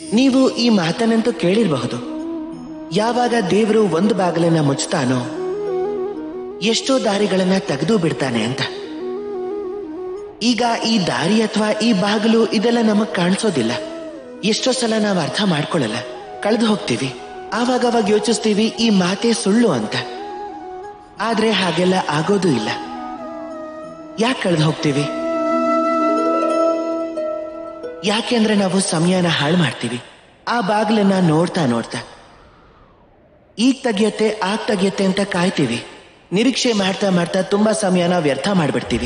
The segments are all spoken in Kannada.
ನೀವು ಈ ಮಾತನ್ನಂತೂ ಕೇಳಿರಬಹುದು ಯಾವಾಗ ದೇವರು ಒಂದು ಬಾಗಿಲನ್ನ ಮುಚ್ತಾನೋ ಎಷ್ಟೋ ದಾರಿಗಳನ್ನ ತೆಗೆದು ಬಿಡ್ತಾನೆ ಅಂತ ಈಗ ಈ ದಾರಿ ಅಥವಾ ಈ ಬಾಗಿಲು ಇದೆಲ್ಲ ನಮಗ್ ಕಾಣಿಸೋದಿಲ್ಲ ಎಷ್ಟೋ ಸಲ ನಾವು ಅರ್ಥ ಮಾಡ್ಕೊಳ್ಳಲ್ಲ ಕಳೆದು ಹೋಗ್ತೀವಿ ಆವಾಗ ಅವಾಗ ಯೋಚಿಸ್ತೀವಿ ಈ ಮಾತೇ ಸುಳ್ಳು ಅಂತ ಆದ್ರೆ ಹಾಗೆಲ್ಲ ಆಗೋದು ಇಲ್ಲ ಯಾಕೆ ಕಳೆದು ಹೋಗ್ತೀವಿ ಯಾಕೆಂದ್ರೆ ನಾವು ಸಮಯನ ಹಾಳು ಮಾಡ್ತೀವಿ ಆ ಬಾಗಿಲನ್ನ ನೋಡ್ತಾ ನೋಡ್ತಾ ಈಗ ತೆಗಿಯತ್ತೆ ಆಗ ತೆಗಿಯತ್ತೆ ಅಂತ ಕಾಯ್ತೀವಿ ನಿರೀಕ್ಷೆ ಮಾಡ್ತಾ ಮಾಡ್ತಾ ತುಂಬಾ ಸಮಯನ ವ್ಯರ್ಥ ಮಾಡ್ಬಿಡ್ತೀವಿ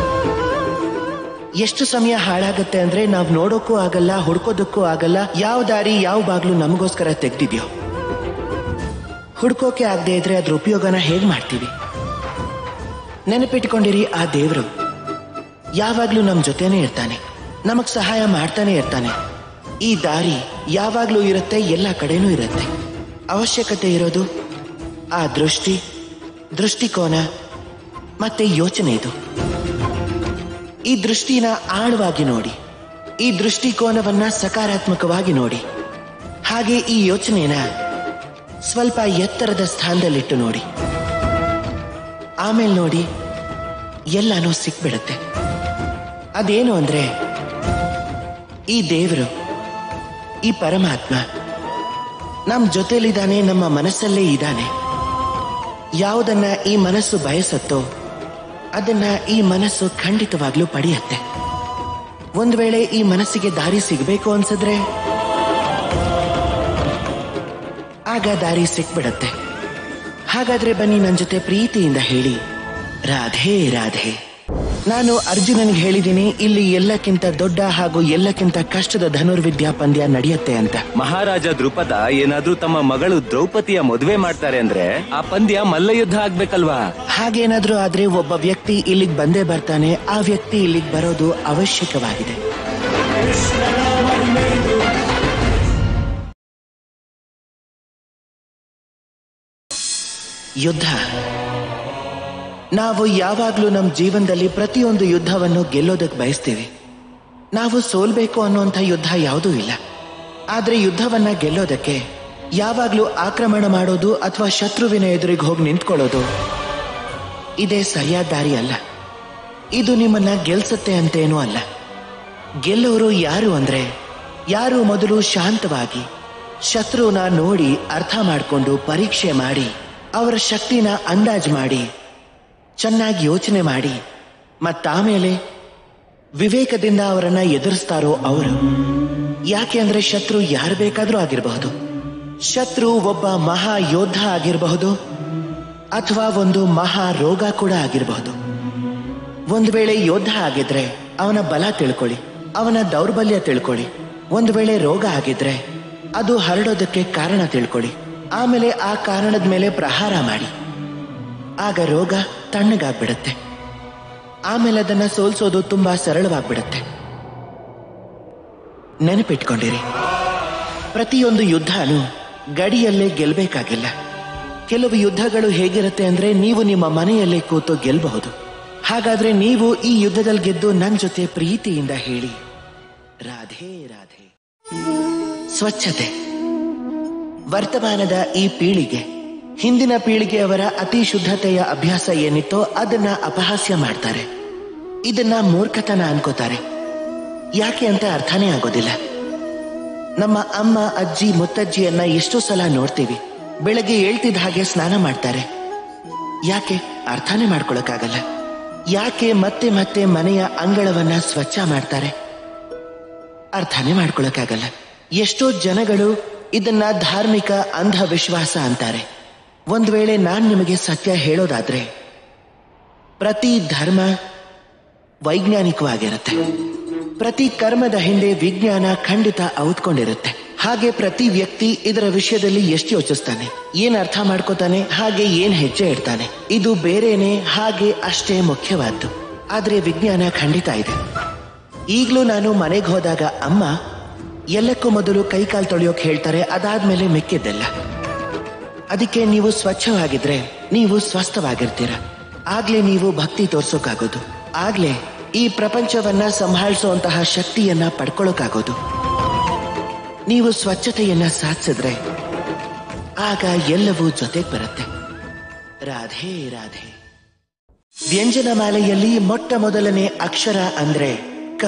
ಎಷ್ಟು ಸಮಯ ಹಾಳಾಗತ್ತೆ ಅಂದ್ರೆ ನಾವ್ ನೋಡೋಕ್ಕೂ ಆಗಲ್ಲ ಹುಡ್ಕೋದಕ್ಕೂ ಆಗಲ್ಲ ಯಾವ ದಾರಿ ಯಾವ ಬಾಗ್ಲು ನಮಗೋಸ್ಕರ ತೆಗ್ದಿದ್ಯೋ ಹುಡ್ಕೋಕೆ ಆಗದೆ ಇದ್ರೆ ಅದ್ರ ಉಪಯೋಗನ ಹೇಗ್ ಮಾಡ್ತೀವಿ ನೆನಪಿಟ್ಕೊಂಡಿರಿ ಆ ದೇವ್ರು ಯಾವಾಗ್ಲೂ ನಮ್ ಜೊತೆನೇ ಇರ್ತಾನೆ ನಮಗ್ ಸಹಾಯ ಮಾಡ್ತಾನೆ ಇರ್ತಾನೆ ಈ ದಾರಿ ಯಾವಾಗ್ಲೂ ಇರುತ್ತೆ ಎಲ್ಲ ಕಡೆನೂ ಇರುತ್ತೆ ಅವಶ್ಯಕತೆ ಇರೋದು ಆ ದೃಷ್ಟಿ ದೃಷ್ಟಿಕೋನ ಮತ್ತೆ ಯೋಚನೆ ಇದು ಈ ದೃಷ್ಟಿನ ಆಳವಾಗಿ ನೋಡಿ ಈ ದೃಷ್ಟಿಕೋನವನ್ನ ಸಕಾರಾತ್ಮಕವಾಗಿ ನೋಡಿ ಹಾಗೆ ಈ ಯೋಚನೆನ ಸ್ವಲ್ಪ ಎತ್ತರದ ಸ್ಥಾನದಲ್ಲಿಟ್ಟು ನೋಡಿ ಆಮೇಲೆ ನೋಡಿ ಎಲ್ಲಾನು ಸಿಕ್ಬಿಡತ್ತೆ ಅದೇನು ಅಂದ್ರೆ ಈ ದೇವರು ಈ ಪರಮಾತ್ಮ ನಮ್ ಜೊತೆಲಿದ್ದಾನೆ ನಮ್ಮ ಮನಸ್ಸಲ್ಲೇ ಇದ್ದಾನೆ ಯಾವುದನ್ನ ಈ ಮನಸ್ಸು ಬಯಸತ್ತೋ ಅದನ್ನ ಈ ಮನಸ್ಸು ಖಂಡಿತವಾಗ್ಲೂ ಪಡೆಯತ್ತೆ ಒಂದ್ ವೇಳೆ ಈ ಮನಸ್ಸಿಗೆ ದಾರಿ ಸಿಗಬೇಕು ಅನ್ಸಿದ್ರೆ ಆಗ ದಾರಿ ಸಿಕ್ಬಿಡತ್ತೆ ಹಾಗಾದ್ರೆ ಬನ್ನಿ ನನ್ನ ಜೊತೆ ಪ್ರೀತಿಯಿಂದ ಹೇಳಿ ರಾಧೆ ರಾಧೆ ನಾನು ಅರ್ಜುನನ್ಗೆ ಹೇಳಿದ್ದೀನಿ ಇಲ್ಲಿ ಎಲ್ಲಕ್ಕಿಂತ ದೊಡ್ಡ ಹಾಗೂ ಎಲ್ಲಕ್ಕಿಂತ ಕಷ್ಟದ ಧನುರ್ವಿದ್ಯಾ ಪಂದ್ಯ ನಡೆಯುತ್ತೆ ಅಂತ ಮಹಾರಾಜ ದೃಪದ ಏನಾದ್ರೂ ತಮ್ಮ ಮಗಳು ದ್ರೌಪದಿಯ ಮದುವೆ ಮಾಡ್ತಾರೆ ಅಂದ್ರೆ ಆ ಪಂದ್ಯ ಮಲ್ಲಯುದ್ಧ ಆಗ್ಬೇಕಲ್ವಾ ಹಾಗೇನಾದ್ರೂ ಆದ್ರೆ ಒಬ್ಬ ವ್ಯಕ್ತಿ ಇಲ್ಲಿಗೆ ಬಂದೇ ಬರ್ತಾನೆ ಆ ವ್ಯಕ್ತಿ ಇಲ್ಲಿಗೆ ಬರೋದು ಅವಶ್ಯಕವಾಗಿದೆ ಯುದ್ಧ ನಾವು ಯಾವಾಗ್ಲೂ ನಮ್ಮ ಜೀವನದಲ್ಲಿ ಪ್ರತಿಯೊಂದು ಯುದ್ಧವನ್ನು ಗೆಲ್ಲೋದಕ್ಕೆ ಬಯಸ್ತೀವಿ ನಾವು ಸೋಲ್ಬೇಕು ಅನ್ನುವಂಥ ಯುದ್ಧ ಯಾವುದೂ ಇಲ್ಲ ಆದ್ರೆ ಯುದ್ಧವನ್ನ ಗೆಲ್ಲೋದಕ್ಕೆ ಯಾವಾಗ್ಲೂ ಆಕ್ರಮಣ ಮಾಡೋದು ಅಥವಾ ಶತ್ರುವಿನ ಎದುರಿಗೆ ಹೋಗಿ ನಿಂತ್ಕೊಳ್ಳೋದು ಇದೇ ಸರಿಯಾದ ದಾರಿ ಅಲ್ಲ ಇದು ನಿಮ್ಮನ್ನ ಗೆಲ್ಸತ್ತೆ ಅಂತೇನೂ ಅಲ್ಲ ಗೆಲ್ಲೋರು ಯಾರು ಅಂದ್ರೆ ಯಾರು ಮೊದಲು ಶಾಂತವಾಗಿ ಶತ್ರುನ ನೋಡಿ ಅರ್ಥ ಮಾಡಿಕೊಂಡು ಪರೀಕ್ಷೆ ಮಾಡಿ ಅವರ ಶಕ್ತಿನ ಅಂದಾಜ್ ಮಾಡಿ ಚೆನ್ನಾಗಿ ಯೋಚನೆ ಮಾಡಿ ಮತ್ತಾಮೇಲೆ ವಿವೇಕದಿಂದ ಅವರನ್ನ ಎದುರಿಸ್ತಾರೋ ಅವರು ಯಾಕೆ ಅಂದ್ರೆ ಶತ್ರು ಯಾರು ಬೇಕಾದ್ರೂ ಆಗಿರಬಹುದು ಶತ್ರು ಒಬ್ಬ ಮಹಾ ಯೋಧ ಆಗಿರಬಹುದು ಅಥವಾ ಒಂದು ಮಹಾ ರೋಗ ಕೂಡ ಆಗಿರಬಹುದು ಒಂದು ವೇಳೆ ಯೋಧ ಆಗಿದ್ರೆ ಅವನ ಬಲ ತಿಳ್ಕೊಳ್ಳಿ ಅವನ ದೌರ್ಬಲ್ಯ ತಿಳ್ಕೊಳ್ಳಿ ಒಂದು ವೇಳೆ ರೋಗ ಆಗಿದ್ರೆ ಅದು ಹರಡೋದಕ್ಕೆ ಕಾರಣ ತಿಳ್ಕೊಳ್ಳಿ ಆಮೇಲೆ ಆ ಕಾರಣದ ಮೇಲೆ ಪ್ರಹಾರ ಮಾಡಿ ಆಗ ರೋಗ ತಣ್ಣಗಾಗ್ಬಿಡತ್ತೆ ಆಮೇಲೆ ಅದನ್ನ ಸೋಲ್ಸೋದು ತುಂಬಾ ಸರಳವಾಗ್ಬಿಡತ್ತೆ ನೆನಪಿಟ್ಕೊಂಡಿರಿ ಪ್ರತಿಯೊಂದು ಯುದ್ಧನೂ ಗಡಿಯಲ್ಲೇ ಗೆಲ್ಬೇಕಾಗಿಲ್ಲ ಕೆಲವು ಯುದ್ಧಗಳು ಹೇಗಿರುತ್ತೆ ಅಂದ್ರೆ ನೀವು ನಿಮ್ಮ ಮನೆಯಲ್ಲೇ ಕೂತು ಗೆಲ್ಲಬಹುದು ಹಾಗಾದ್ರೆ ನೀವು ಈ ಯುದ್ಧದಲ್ಲಿ ಗೆದ್ದು ನನ್ನ ಜೊತೆ ಪ್ರೀತಿಯಿಂದ ಹೇಳಿ ರಾಧೆ ರಾಧೆ ಸ್ವಚ್ಛತೆ ವರ್ತಮಾನದ ಈ ಪೀಳಿಗೆ ಹಿಂದಿನ ಪೀಳಿಗೆಯವರ ಅತಿ ಶುದ್ಧತೆಯ ಅಭ್ಯಾಸ ಏನಿತ್ತೋ ಅದನ್ನ ಅಪಹಾಸ್ಯ ಮಾಡ್ತಾರೆ ಇದನ್ನ ಮೂರ್ಖತನ ಅನ್ಕೋತಾರೆ ಯಾಕೆ ಅಂತ ಅರ್ಥನೇ ಆಗೋದಿಲ್ಲ ನಮ್ಮ ಅಮ್ಮ ಅಜ್ಜಿ ಮುತ್ತಜ್ಜಿಯನ್ನ ಎಷ್ಟೋ ಸಲ ನೋಡ್ತೀವಿ ಬೆಳಗ್ಗೆ ಹೇಳ್ತಿದ್ದ ಹಾಗೆ ಸ್ನಾನ ಮಾಡ್ತಾರೆ ಯಾಕೆ ಅರ್ಥನೇ ಮಾಡ್ಕೊಳಕ್ಕಾಗಲ್ಲ ಯಾಕೆ ಮತ್ತೆ ಮತ್ತೆ ಮನೆಯ ಅಂಗಳವನ್ನ ಸ್ವಚ್ಛ ಮಾಡ್ತಾರೆ ಅರ್ಥನೇ ಮಾಡ್ಕೊಳಕ್ಕಾಗಲ್ಲ ಎಷ್ಟೋ ಜನಗಳು ಇದನ್ನ ಧಾರ್ಮಿಕ ಅಂಧವಿಶ್ವಾಸ ಅಂತಾರೆ ಒಂದ್ ವೇಳೆ ನಾನ್ ನಿಮಗೆ ಸತ್ಯ ಹೇಳೋದಾದ್ರೆ ಪ್ರತಿ ಧರ್ಮ ವೈಜ್ಞಾನಿಕವಾಗಿರುತ್ತೆ ಪ್ರತಿ ಕರ್ಮದ ಹಿಂದೆ ವಿಜ್ಞಾನ ಖಂಡಿತ ಔತ್ಕೊಂಡಿರುತ್ತೆ ಹಾಗೆ ಪ್ರತಿ ವ್ಯಕ್ತಿ ಇದರ ವಿಷಯದಲ್ಲಿ ಎಷ್ಟು ಯೋಚಿಸ್ತಾನೆ ಏನ್ ಅರ್ಥ ಮಾಡ್ಕೋತಾನೆ ಹಾಗೆ ಏನ್ ಹೆಜ್ಜೆ ಇಡ್ತಾನೆ ಇದು ಬೇರೆನೆ ಹಾಗೆ ಅಷ್ಟೇ ಮುಖ್ಯವಾದ್ದು ಆದ್ರೆ ವಿಜ್ಞಾನ ಖಂಡಿತ ಇದೆ ಈಗ್ಲೂ ನಾನು ಮನೆಗೆ ಹೋದಾಗ ಅಮ್ಮ ಎಲ್ಲಕ್ಕೂ ಮೊದಲು ಕೈ ಕಾಲು ತೊಳೆಯೋಕ್ ಹೇಳ್ತಾರೆ ಅದಾದ್ಮೇಲೆ ಮಿಕ್ಕಿದ್ದೆಲ್ಲ ಅದಕ್ಕೆ ನೀವು ಸ್ವಚ್ಛವಾಗಿದ್ರೆ ನೀವು ಸ್ವಸ್ಥವಾಗಿರ್ತೀರ ಆಗ್ಲೇ ನೀವು ಭಕ್ತಿ ತೋರ್ಸೋಕಾಗೋದು ಆಗ್ಲೇ ಈ ಪ್ರಪಂಚವನ್ನ ಸಂಭಾಳಿಸುವಂತಹ ಶಕ್ತಿಯನ್ನ ಪಡ್ಕೊಳ್ಳೋಕಾಗೋದು ನೀವು ಸ್ವಚ್ಛತೆಯನ್ನ ಸಾಧಿಸಿದ್ರೆ ಆಗ ಎಲ್ಲವೂ ಜೊತೆಗೆ ಬರುತ್ತೆ ರಾಧೆ ರಾಧೆ ವ್ಯಂಜನ ಮಾಲೆಯಲ್ಲಿ ಮೊಟ್ಟ ಮೊದಲನೇ ಅಕ್ಷರ ಅಂದ್ರೆ ಕ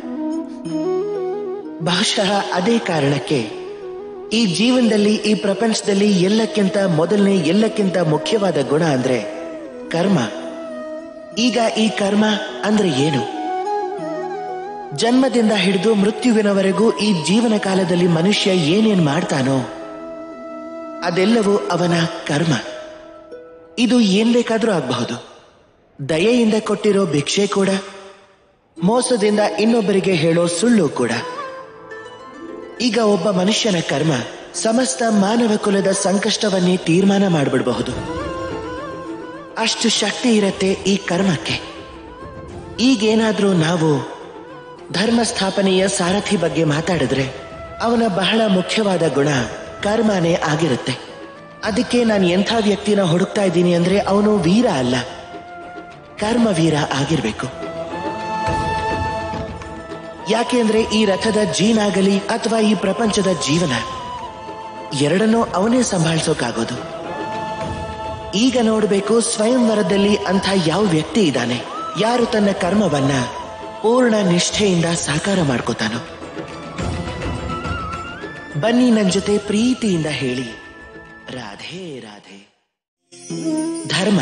ಬಹುಶಃ ಅದೇ ಕಾರಣಕ್ಕೆ ಈ ಜೀವನದಲ್ಲಿ ಈ ಪ್ರಪಂಚದಲ್ಲಿ ಎಲ್ಲಕ್ಕಿಂತ ಮೊದಲನೇ ಎಲ್ಲಕ್ಕಿಂತ ಮುಖ್ಯವಾದ ಗುಣ ಅಂದ್ರೆ ಕರ್ಮ ಈಗ ಈ ಕರ್ಮ ಅಂದ್ರೆ ಏನು ಜನ್ಮದಿಂದ ಹಿಡಿದು ಮೃತ್ಯುವಿನವರೆಗೂ ಈ ಜೀವನ ಕಾಲದಲ್ಲಿ ಮನುಷ್ಯ ಏನೇನ್ ಮಾಡ್ತಾನೋ ಅದೆಲ್ಲವೂ ಅವನ ಕರ್ಮ ಇದು ಏನ್ ಬೇಕಾದ್ರೂ ಆಗಬಹುದು ದಯೆಯಿಂದ ಕೊಟ್ಟಿರೋ ಭಿಕ್ಷೆ ಕೂಡ ಮೋಸದಿಂದ ಇನ್ನೊಬ್ಬರಿಗೆ ಹೇಳೋ ಸುಳ್ಳು ಕೂಡ ಈಗ ಒಬ್ಬ ಮನುಷ್ಯನ ಕರ್ಮ ಸಮಸ್ತ ಮಾನವ ಕುಲದ ಸಂಕಷ್ಟವನ್ನೇ ತೀರ್ಮಾನ ಮಾಡಿಬಿಡಬಹುದು ಅಷ್ಟು ಶಕ್ತಿ ಇರತ್ತೆ ಈ ಕರ್ಮಕ್ಕೆ ಈಗೇನಾದ್ರೂ ನಾವು ಧರ್ಮ ಸ್ಥಾಪನೆಯ ಸಾರಥಿ ಬಗ್ಗೆ ಮಾತಾಡಿದ್ರೆ ಅವನ ಬಹಳ ಮುಖ್ಯವಾದ ಗುಣ ಕರ್ಮನೇ ಆಗಿರುತ್ತೆ ಅದಕ್ಕೆ ನಾನು ಎಂಥ ವ್ಯಕ್ತಿನ ಹುಡುಕ್ತಾ ಇದ್ದೀನಿ ಅಂದ್ರೆ ಅವನು ವೀರ ಅಲ್ಲ ಕರ್ಮವೀರ ಆಗಿರ್ಬೇಕು ಯಾಕೆಂದ್ರೆ ಈ ರಥದ ಜೀನಾಗಲಿ ಅಥವಾ ಈ ಪ್ರಪಂಚದ ಜೀವನ ಎರಡನ್ನೂ ಅವನೇ ಸಂಭಾಳಿಸೋಕಾಗೋದು ಈಗ ನೋಡಬೇಕು ಸ್ವಯಂವರದಲ್ಲಿ ಅಂಥ ಯಾವ ವ್ಯಕ್ತಿ ಇದ್ದಾನೆ ಯಾರು ತನ್ನ ಕರ್ಮವನ್ನ ಪೂರ್ಣ ನಿಷ್ಠೆಯಿಂದ ಸಾಕಾರ ಮಾಡ್ಕೋತಾನೋ ಬನ್ನಿ ನನ್ನ ಜೊತೆ ಪ್ರೀತಿಯಿಂದ ಹೇಳಿ ರಾಧೆ ರಾಧೆ ಧರ್ಮ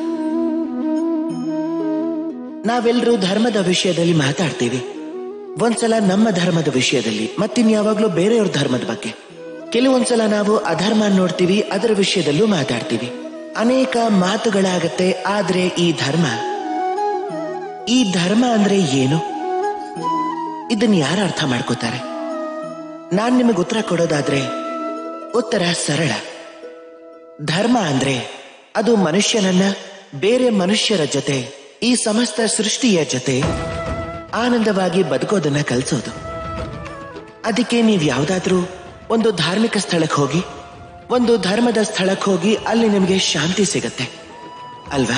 ನಾವೆಲ್ಲರೂ ಧರ್ಮದ ವಿಷಯದಲ್ಲಿ ಮಾತಾಡ್ತೀವಿ ಒಂದ್ಸಲ ನಮ್ಮ ಧರ್ಮದ ವಿಷಯದಲ್ಲಿ ಮತ್ತಿನ್ಯಾವಾಗ್ಲೂ ಬೇರೆಯವ್ರ ಧರ್ಮದ ಬಗ್ಗೆ ಕೆಲವೊಂದ್ಸಲ ನಾವು ಅಧರ್ಮ ನೋಡ್ತೀವಿ ಅದರ ವಿಷಯದಲ್ಲೂ ಮಾತಾಡ್ತೀವಿ ಅನೇಕ ಮಾತುಗಳಾಗತ್ತೆ ಆದ್ರೆ ಈ ಧರ್ಮ ಈ ಧರ್ಮ ಅಂದ್ರೆ ಏನು ಇದನ್ನ ಯಾರು ಅರ್ಥ ಮಾಡ್ಕೋತಾರೆ ನಾನ್ ನಿಮಗೆ ಉತ್ತರ ಕೊಡೋದಾದ್ರೆ ಉತ್ತರ ಸರಳ ಧರ್ಮ ಅಂದ್ರೆ ಅದು ಮನುಷ್ಯನನ್ನ ಬೇರೆ ಮನುಷ್ಯರ ಜೊತೆ ಈ ಸಮಸ್ತ ಸೃಷ್ಟಿಯ ಜೊತೆ ಆನಂದವಾಗಿ ಬದುಕೋದನ್ನ ಕಲಿಸೋದು ಅದಕ್ಕೆ ನೀವು ಯಾವ್ದಾದ್ರೂ ಒಂದು ಧಾರ್ಮಿಕ ಸ್ಥಳಕ್ಕೆ ಹೋಗಿ ಒಂದು ಧರ್ಮದ ಸ್ಥಳಕ್ಕೆ ಹೋಗಿ ಅಲ್ಲಿ ನಿಮಗೆ ಶಾಂತಿ ಸಿಗತ್ತೆ ಅಲ್ವಾ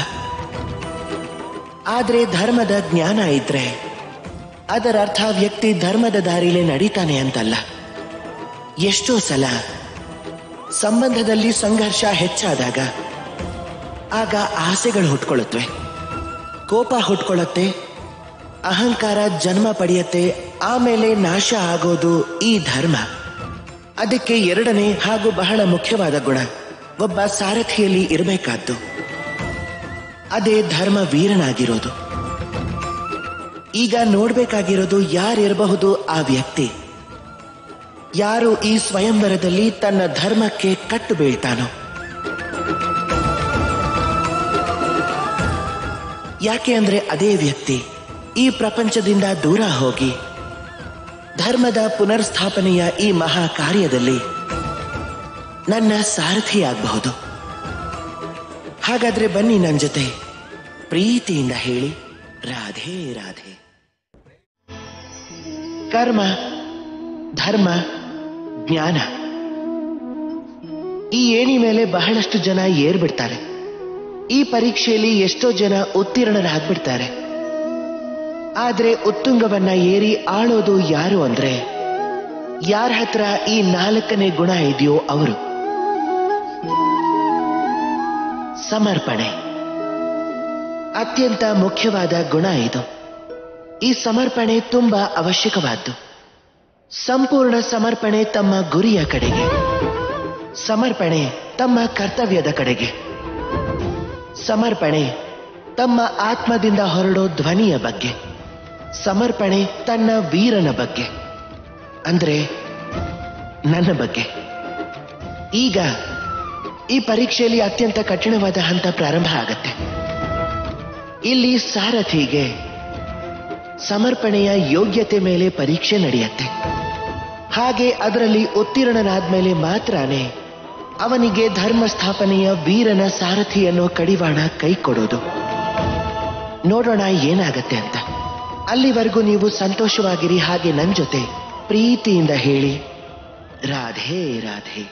ಆದ್ರೆ ಧರ್ಮದ ಜ್ಞಾನ ಇದ್ರೆ ಅದರ ಅರ್ಥ ವ್ಯಕ್ತಿ ಧರ್ಮದ ದಾರಿಲೇ ನಡೀತಾನೆ ಅಂತಲ್ಲ ಎಷ್ಟೋ ಸಲ ಸಂಬಂಧದಲ್ಲಿ ಸಂಘರ್ಷ ಹೆಚ್ಚಾದಾಗ ಆಗ ಆಸೆಗಳು ಹುಟ್ಕೊಳ್ಳುತ್ತವೆ ಕೋಪ ಹುಟ್ಕೊಳ್ಳುತ್ತೆ ಅಹಂಕಾರ ಜನ್ಮ ಪಡೆಯತ್ತೆ ಆಮೇಲೆ ನಾಶ ಆಗೋದು ಈ ಧರ್ಮ ಅದಕ್ಕೆ ಎರಡನೇ ಹಾಗೂ ಬಹಳ ಮುಖ್ಯವಾದ ಗುಣ ಒಬ್ಬ ಸಾರಥಿಯಲ್ಲಿ ಇರಬೇಕಾದ್ದು ಅದೇ ಧರ್ಮ ವೀರನಾಗಿರೋದು ಈಗ ನೋಡ್ಬೇಕಾಗಿರೋದು ಯಾರಿರಬಹುದು ಆ ವ್ಯಕ್ತಿ ಯಾರು ಈ ಸ್ವಯಂವರದಲ್ಲಿ ತನ್ನ ಧರ್ಮಕ್ಕೆ ಕಟ್ಟು ಬೀಳ್ತಾನೋ ಯಾಕೆ ಅಂದ್ರೆ ಅದೇ ವ್ಯಕ್ತಿ ಈ ಪ್ರಪಂಚದಿಂದ ದೂರ ಹೋಗಿ ಧರ್ಮದ ಪುನರ್ಸ್ಥಾಪನೆಯ ಈ ಮಹಾ ಕಾರ್ಯದಲ್ಲಿ ನನ್ನ ಸಾರಥಿಯಾಗಬಹುದು ಹಾಗಾದ್ರೆ ಬನ್ನಿ ನನ್ನ ಜೊತೆ ಪ್ರೀತಿಯಿಂದ ಹೇಳಿ ರಾಧೆ ರಾಧೆ ಕರ್ಮ ಧರ್ಮ ಜ್ಞಾನ ಈ ಏಣಿ ಮೇಲೆ ಬಹಳಷ್ಟು ಜನ ಏರ್ಬಿಡ್ತಾರೆ ಈ ಪರೀಕ್ಷೆಯಲ್ಲಿ ಎಷ್ಟೋ ಜನ ಉತ್ತೀರ್ಣರಾಗ್ಬಿಡ್ತಾರೆ ಆದ್ರೆ ಉತ್ತುಂಗವನ್ನ ಏರಿ ಆಳೋದು ಯಾರು ಅಂದ್ರೆ ಯಾರ ಹತ್ರ ಈ ನಾಲ್ಕನೇ ಗುಣ ಇದೆಯೋ ಅವರು ಸಮರ್ಪಣೆ ಅತ್ಯಂತ ಮುಖ್ಯವಾದ ಗುಣ ಇದು ಈ ಸಮರ್ಪಣೆ ತುಂಬಾ ಅವಶ್ಯಕವಾದ್ದು ಸಂಪೂರ್ಣ ಸಮರ್ಪಣೆ ತಮ್ಮ ಗುರಿಯ ಕಡೆಗೆ ಸಮರ್ಪಣೆ ತಮ್ಮ ಕರ್ತವ್ಯದ ಕಡೆಗೆ ಸಮರ್ಪಣೆ ತಮ್ಮ ಆತ್ಮದಿಂದ ಹೊರಡೋ ಧ್ವನಿಯ ಬಗ್ಗೆ ಸಮರ್ಪಣೆ ತನ್ನ ವೀರನ ಬಗ್ಗೆ ಅಂದ್ರೆ ನನ್ನ ಬಗ್ಗೆ ಈಗ ಈ ಪರೀಕ್ಷೆಯಲ್ಲಿ ಅತ್ಯಂತ ಕಠಿಣವಾದ ಹಂತ ಪ್ರಾರಂಭ ಆಗತ್ತೆ ಇಲ್ಲಿ ಸಾರಥಿಗೆ ಸಮರ್ಪಣೆಯ ಯೋಗ್ಯತೆ ಮೇಲೆ ಪರೀಕ್ಷೆ ನಡೆಯುತ್ತೆ ಹಾಗೆ ಅದರಲ್ಲಿ ಉತ್ತೀರ್ಣನಾದ್ಮೇಲೆ ಮಾತ್ರನೇ ಅವನಿಗೆ ಧರ್ಮ ಸ್ಥಾಪನೆಯ ವೀರನ ಸಾರಥಿಯನ್ನು ಕಡಿವಾಣ ಕೈ ಕೊಡೋದು ನೋಡೋಣ ಏನಾಗತ್ತೆ ಅಂತ ಅಲ್ಲಿವರೆಗೂ ನೀವು ಸಂತೋಷವಾಗಿರಿ ಹಾಗೆ ನನ್ನ ಜೊತೆ ಪ್ರೀತಿಯಿಂದ ಹೇಳಿ ರಾಧೆ ರಾಧೆ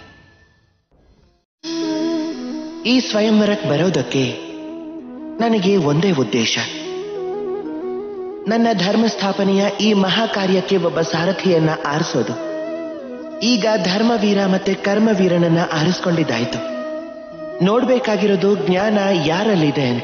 ಈ ಸ್ವಯಂವರಕ್ಕೆ ಬರೋದಕ್ಕೆ ನನಗೆ ಒಂದೇ ಉದ್ದೇಶ ನನ್ನ ಧರ್ಮ ಸ್ಥಾಪನೆಯ ಈ ಮಹಾ ಕಾರ್ಯಕ್ಕೆ ಒಬ್ಬ ಸಾರಥಿಯನ್ನ ಆರಿಸೋದು ಈಗ ಧರ್ಮವೀರ ಮತ್ತೆ ಕರ್ಮವೀರನನ್ನ ಆರಿಸ್ಕೊಂಡಿದ್ದಾಯ್ತು ನೋಡ್ಬೇಕಾಗಿರೋದು ಜ್ಞಾನ ಯಾರಲ್ಲಿದೆ ಅಂತ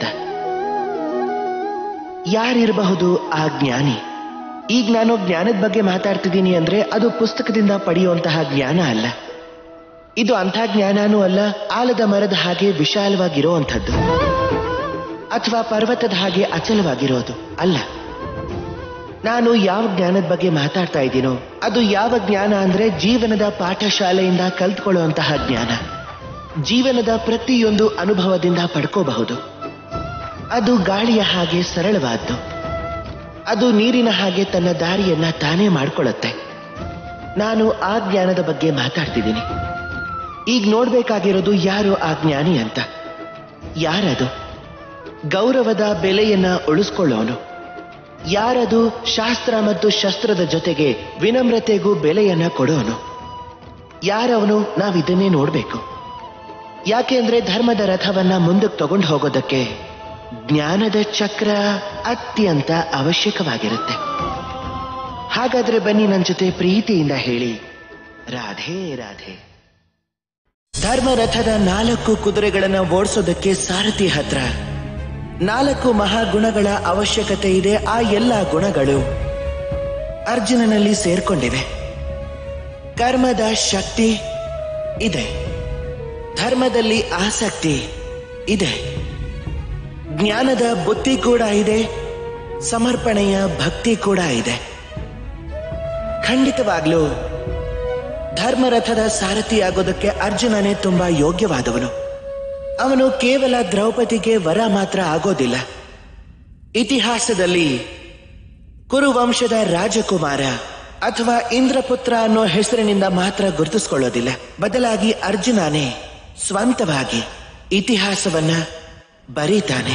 ಯಾರಿರಬಹುದು ಆ ಜ್ಞಾನಿ ಈಗ ನಾನು ಜ್ಞಾನದ ಬಗ್ಗೆ ಮಾತಾಡ್ತಿದ್ದೀನಿ ಅಂದ್ರೆ ಅದು ಪುಸ್ತಕದಿಂದ ಪಡೆಯುವಂತಹ ಜ್ಞಾನ ಅಲ್ಲ ಇದು ಅಂಥ ಜ್ಞಾನನೂ ಅಲ್ಲ ಆಲದ ಮರದ ಹಾಗೆ ವಿಶಾಲವಾಗಿರುವಂಥದ್ದು ಅಥವಾ ಪರ್ವತದ ಹಾಗೆ ಅಚಲವಾಗಿರೋದು ಅಲ್ಲ ನಾನು ಯಾವ ಜ್ಞಾನದ ಬಗ್ಗೆ ಮಾತಾಡ್ತಾ ಇದ್ದೀನೋ ಅದು ಯಾವ ಜ್ಞಾನ ಅಂದ್ರೆ ಜೀವನದ ಪಾಠಶಾಲೆಯಿಂದ ಕಲ್ತ್ಕೊಳ್ಳುವಂತಹ ಜ್ಞಾನ ಜೀವನದ ಪ್ರತಿಯೊಂದು ಅನುಭವದಿಂದ ಪಡ್ಕೋಬಹುದು ಅದು ಗಾಳಿಯ ಹಾಗೆ ಸರಳವಾದ್ದು ಅದು ನೀರಿನ ಹಾಗೆ ತನ್ನ ದಾರಿಯನ್ನ ತಾನೇ ಮಾಡ್ಕೊಳ್ಳುತ್ತೆ ನಾನು ಆ ಜ್ಞಾನದ ಬಗ್ಗೆ ಮಾತಾಡ್ತಿದ್ದೀನಿ ಈಗ ನೋಡ್ಬೇಕಾಗಿರೋದು ಯಾರು ಆ ಜ್ಞಾನಿ ಅಂತ ಯಾರದು ಗೌರವದ ಬೆಲೆಯನ್ನ ಉಳಿಸ್ಕೊಳ್ಳೋನು ಯಾರದು ಶಾಸ್ತ್ರ ಮತ್ತು ಶಸ್ತ್ರದ ಜೊತೆಗೆ ವಿನಮ್ರತೆಗೂ ಬೆಲೆಯನ್ನ ಕೊಡೋನು ಯಾರವನು ನಾವಿದನ್ನೇ ನೋಡ್ಬೇಕು ಯಾಕೆಂದ್ರೆ ಧರ್ಮದ ರಥವನ್ನ ಮುಂದಕ್ಕೆ ತಗೊಂಡು ಹೋಗೋದಕ್ಕೆ ಜ್ಞಾನದ ಚಕ್ರ ಅತ್ಯಂತ ಅವಶ್ಯಕವಾಗಿರುತ್ತೆ ಹಾಗಾದ್ರೆ ಬನ್ನಿ ನನ್ನ ಜೊತೆ ಪ್ರೀತಿಯಿಂದ ಹೇಳಿ ರಾಧೆ ರಾಧೆ ಧರ್ಮರಥದ ನಾಲ್ಕು ಕುದುರೆಗಳನ್ನ ಓಡಿಸೋದಕ್ಕೆ ಸಾರಥಿ ಹತ್ರ ನಾಲ್ಕು ಮಹಾಗುಣಗಳ ಅವಶ್ಯಕತೆ ಇದೆ ಆ ಎಲ್ಲ ಗುಣಗಳು ಅರ್ಜುನನಲ್ಲಿ ಸೇರ್ಕೊಂಡಿವೆ ಕರ್ಮದ ಶಕ್ತಿ ಇದೆ ಧರ್ಮದಲ್ಲಿ ಆಸಕ್ತಿ ಇದೆ ಜ್ಞಾನದ ಬುದ್ಧಿ ಕೂಡ ಇದೆ ಸಮರ್ಪಣೆಯ ಭಕ್ತಿ ಕೂಡ ಇದೆ ಖಂಡಿತವಾಗ್ಲೂ ಧರ್ಮರಥದ ಸಾರಥಿಯಾಗೋದಕ್ಕೆ ಅರ್ಜುನನೇ ತುಂಬಾ ಯೋಗ್ಯವಾದವನು ಅವನು ಕೇವಲ ದ್ರೌಪದಿಗೆ ವರ ಮಾತ್ರ ಆಗೋದಿಲ್ಲ ಇತಿಹಾಸದಲ್ಲಿ ಕುರುವಂಶದ ರಾಜಕುಮಾರ ಅಥವಾ ಇಂದ್ರಪುತ್ರ ಅನ್ನೋ ಹೆಸರಿನಿಂದ ಮಾತ್ರ ಗುರುತಿಸ್ಕೊಳ್ಳೋದಿಲ್ಲ ಬದಲಾಗಿ ಅರ್ಜುನನೇ ಸ್ವಂತವಾಗಿ ಇತಿಹಾಸವನ್ನ ಬರೀತಾನೆ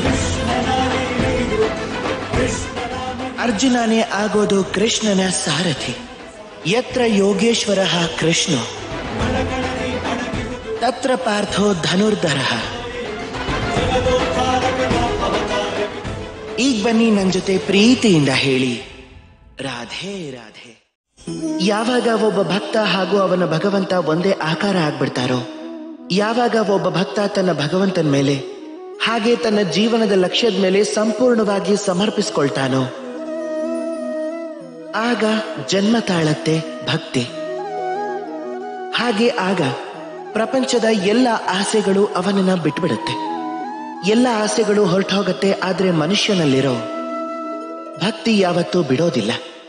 ಅರ್ಜುನನೇ ಆಗೋದು ಕೃಷ್ಣನ ಸಾರಥಿ ಯತ್ರ ಯೋಗೇಶ್ವರ ಕೃಷ್ಣ ತತ್ರ ಪಾರ್ಥೋ ಧನುರ್ಧರ ಈಗ ಬನ್ನಿ ನನ್ನ ಜೊತೆ ಪ್ರೀತಿಯಿಂದ ಹೇಳಿ ರಾಧೆ ರಾಧೆ ಯಾವಾಗ ಒಬ್ಬ ಭಕ್ತ ಹಾಗೂ ಅವನ ಭಗವಂತ ಒಂದೇ ಆಕಾರ ಆಗ್ಬಿಡ್ತಾರೋ ಯಾವಾಗ ಒಬ್ಬ ಭಕ್ತ ತನ್ನ ಭಗವಂತನ ಮೇಲೆ ಹಾಗೆ ತನ್ನ ಜೀವನದ ಲಕ್ಷ್ಯದ ಮೇಲೆ ಸಂಪೂರ್ಣವಾಗಿ ಸಮರ್ಪಿಸ್ಕೊಳ್ತಾನೋ ಆಗ ಜನ್ಮ ತಾಳತ್ತೆ ಭಕ್ತಿ ಹಾಗೆ ಆಗ ಪ್ರಪಂಚದ ಎಲ್ಲ ಆಸೆಗಳು ಅವನನ್ನ ಬಿಟ್ಬಿಡುತ್ತೆ ಎಲ್ಲ ಆಸೆಗಳು ಹೊರಟೋಗತ್ತೆ ಆದ್ರೆ ಮನುಷ್ಯನಲ್ಲಿರೋ ಭಕ್ತಿ ಯಾವತ್ತೂ ಬಿಡೋದಿಲ್ಲ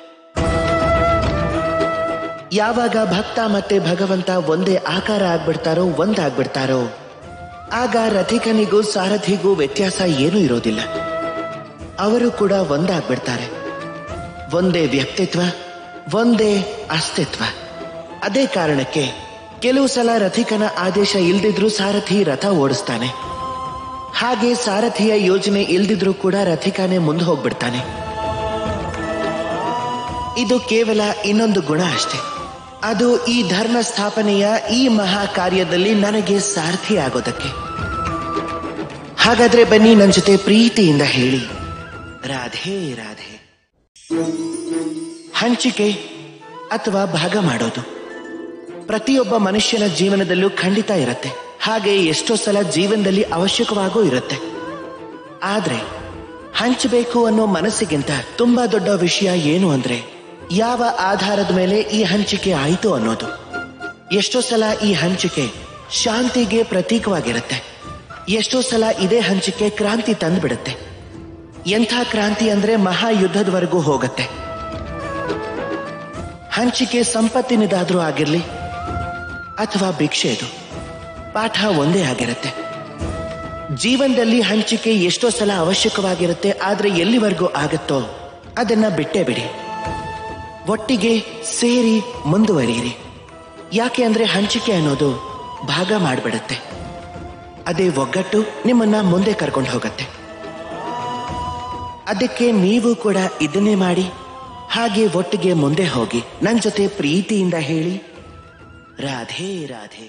ಯಾವಾಗ ಭಕ್ತ ಮತ್ತೆ ಭಗವಂತ ಒಂದೇ ಆಕಾರ ಆಗ್ಬಿಡ್ತಾರೋ ಒಂದಾಗ್ಬಿಡ್ತಾರೋ ಆಗ ರಥಿಕನಿಗೂ ಸಾರಥಿಗೂ ವ್ಯತ್ಯಾಸ ಏನೂ ಇರೋದಿಲ್ಲ ಅವರು ಕೂಡ ಒಂದಾಗ್ಬಿಡ್ತಾರೆ ಒಂದೇ ವ್ಯಕ್ತಿತ್ವ ಒಂದೇ ಅಸ್ತಿತ್ವ ಅದೇ ಕಾರಣಕ್ಕೆ ಕೆಲವು ಸಲ ರಥಿಕನ ಆದೇಶ ಇಲ್ದಿದ್ರೂ ಸಾರಥಿ ರಥ ಓಡಿಸ್ತಾನೆ ಹಾಗೆ ಸಾರಥಿಯ ಯೋಜನೆ ಇಲ್ದಿದ್ರೂ ಕೂಡ ರಥಿಕನೇ ಮುಂದೆ ಹೋಗ್ಬಿಡ್ತಾನೆ ಇದು ಕೇವಲ ಇನ್ನೊಂದು ಗುಣ ಅಷ್ಟೇ ಅದು ಈ ಧರ್ಮ ಸ್ಥಾಪನೆಯ ಈ ಮಹಾ ಕಾರ್ಯದಲ್ಲಿ ನನಗೆ ಸಾರಥಿ ಆಗೋದಕ್ಕೆ ಹಾಗಾದ್ರೆ ಬನ್ನಿ ನನ್ನ ಜೊತೆ ಪ್ರೀತಿಯಿಂದ ಹೇಳಿ ರಾಧೆ ರಾಧೆ ಹಂಚಿಕೆ ಅಥವಾ ಭಾಗ ಮಾಡೋದು ಪ್ರತಿಯೊಬ್ಬ ಮನುಷ್ಯನ ಜೀವನದಲ್ಲೂ ಖಂಡಿತ ಇರುತ್ತೆ ಹಾಗೆ ಎಷ್ಟೋ ಸಲ ಜೀವನದಲ್ಲಿ ಅವಶ್ಯಕವಾಗೂ ಇರುತ್ತೆ ಆದ್ರೆ ಹಂಚಬೇಕು ಅನ್ನೋ ಮನಸ್ಸಿಗಿಂತ ತುಂಬಾ ದೊಡ್ಡ ವಿಷಯ ಏನು ಅಂದ್ರೆ ಯಾವ ಆಧಾರದ ಮೇಲೆ ಈ ಹಂಚಿಕೆ ಆಯಿತು ಅನ್ನೋದು ಎಷ್ಟೋ ಸಲ ಈ ಹಂಚಿಕೆ ಶಾಂತಿಗೆ ಪ್ರತೀಕವಾಗಿರುತ್ತೆ ಎಷ್ಟೋ ಸಲ ಇದೇ ಹಂಚಿಕೆ ಕ್ರಾಂತಿ ತಂದ್ಬಿಡುತ್ತೆ ಎಂಥ ಕ್ರಾಂತಿ ಅಂದ್ರೆ ಮಹಾಯುದ್ಧದವರೆಗೂ ಹೋಗುತ್ತೆ ಹಂಚಿಕೆ ಸಂಪತ್ತಿನದಾದ್ರೂ ಆಗಿರ್ಲಿ ಅಥವಾ ಭಿಕ್ಷೆದು ಪಾಠ ಒಂದೇ ಆಗಿರುತ್ತೆ ಜೀವನದಲ್ಲಿ ಹಂಚಿಕೆ ಎಷ್ಟೋ ಸಲ ಅವಶ್ಯಕವಾಗಿರುತ್ತೆ ಆದ್ರೆ ಎಲ್ಲಿವರೆಗೂ ಆಗುತ್ತೋ ಅದನ್ನ ಬಿಟ್ಟೇ ಬಿಡಿ ಒಟ್ಟಿಗೆ ಸೇರಿ ಮುಂದುವರಿಯಿರಿ ಯಾಕೆ ಅಂದ್ರೆ ಹಂಚಿಕೆ ಅನ್ನೋದು ಭಾಗ ಮಾಡಿಬಿಡುತ್ತೆ ಅದೇ ಒಗ್ಗಟ್ಟು ನಿಮ್ಮನ್ನ ಮುಂದೆ ಕರ್ಕೊಂಡು ಹೋಗತ್ತೆ ಅದಕ್ಕೆ ನೀವು ಕೂಡ ಇದನ್ನೇ ಮಾಡಿ ಹಾಗೆ ಒಟ್ಟಿಗೆ ಮುಂದೆ ಹೋಗಿ ನನ್ನ ಜೊತೆ ಪ್ರೀತಿಯಿಂದ ಹೇಳಿ ರಾಧೆ ರಾಧೆ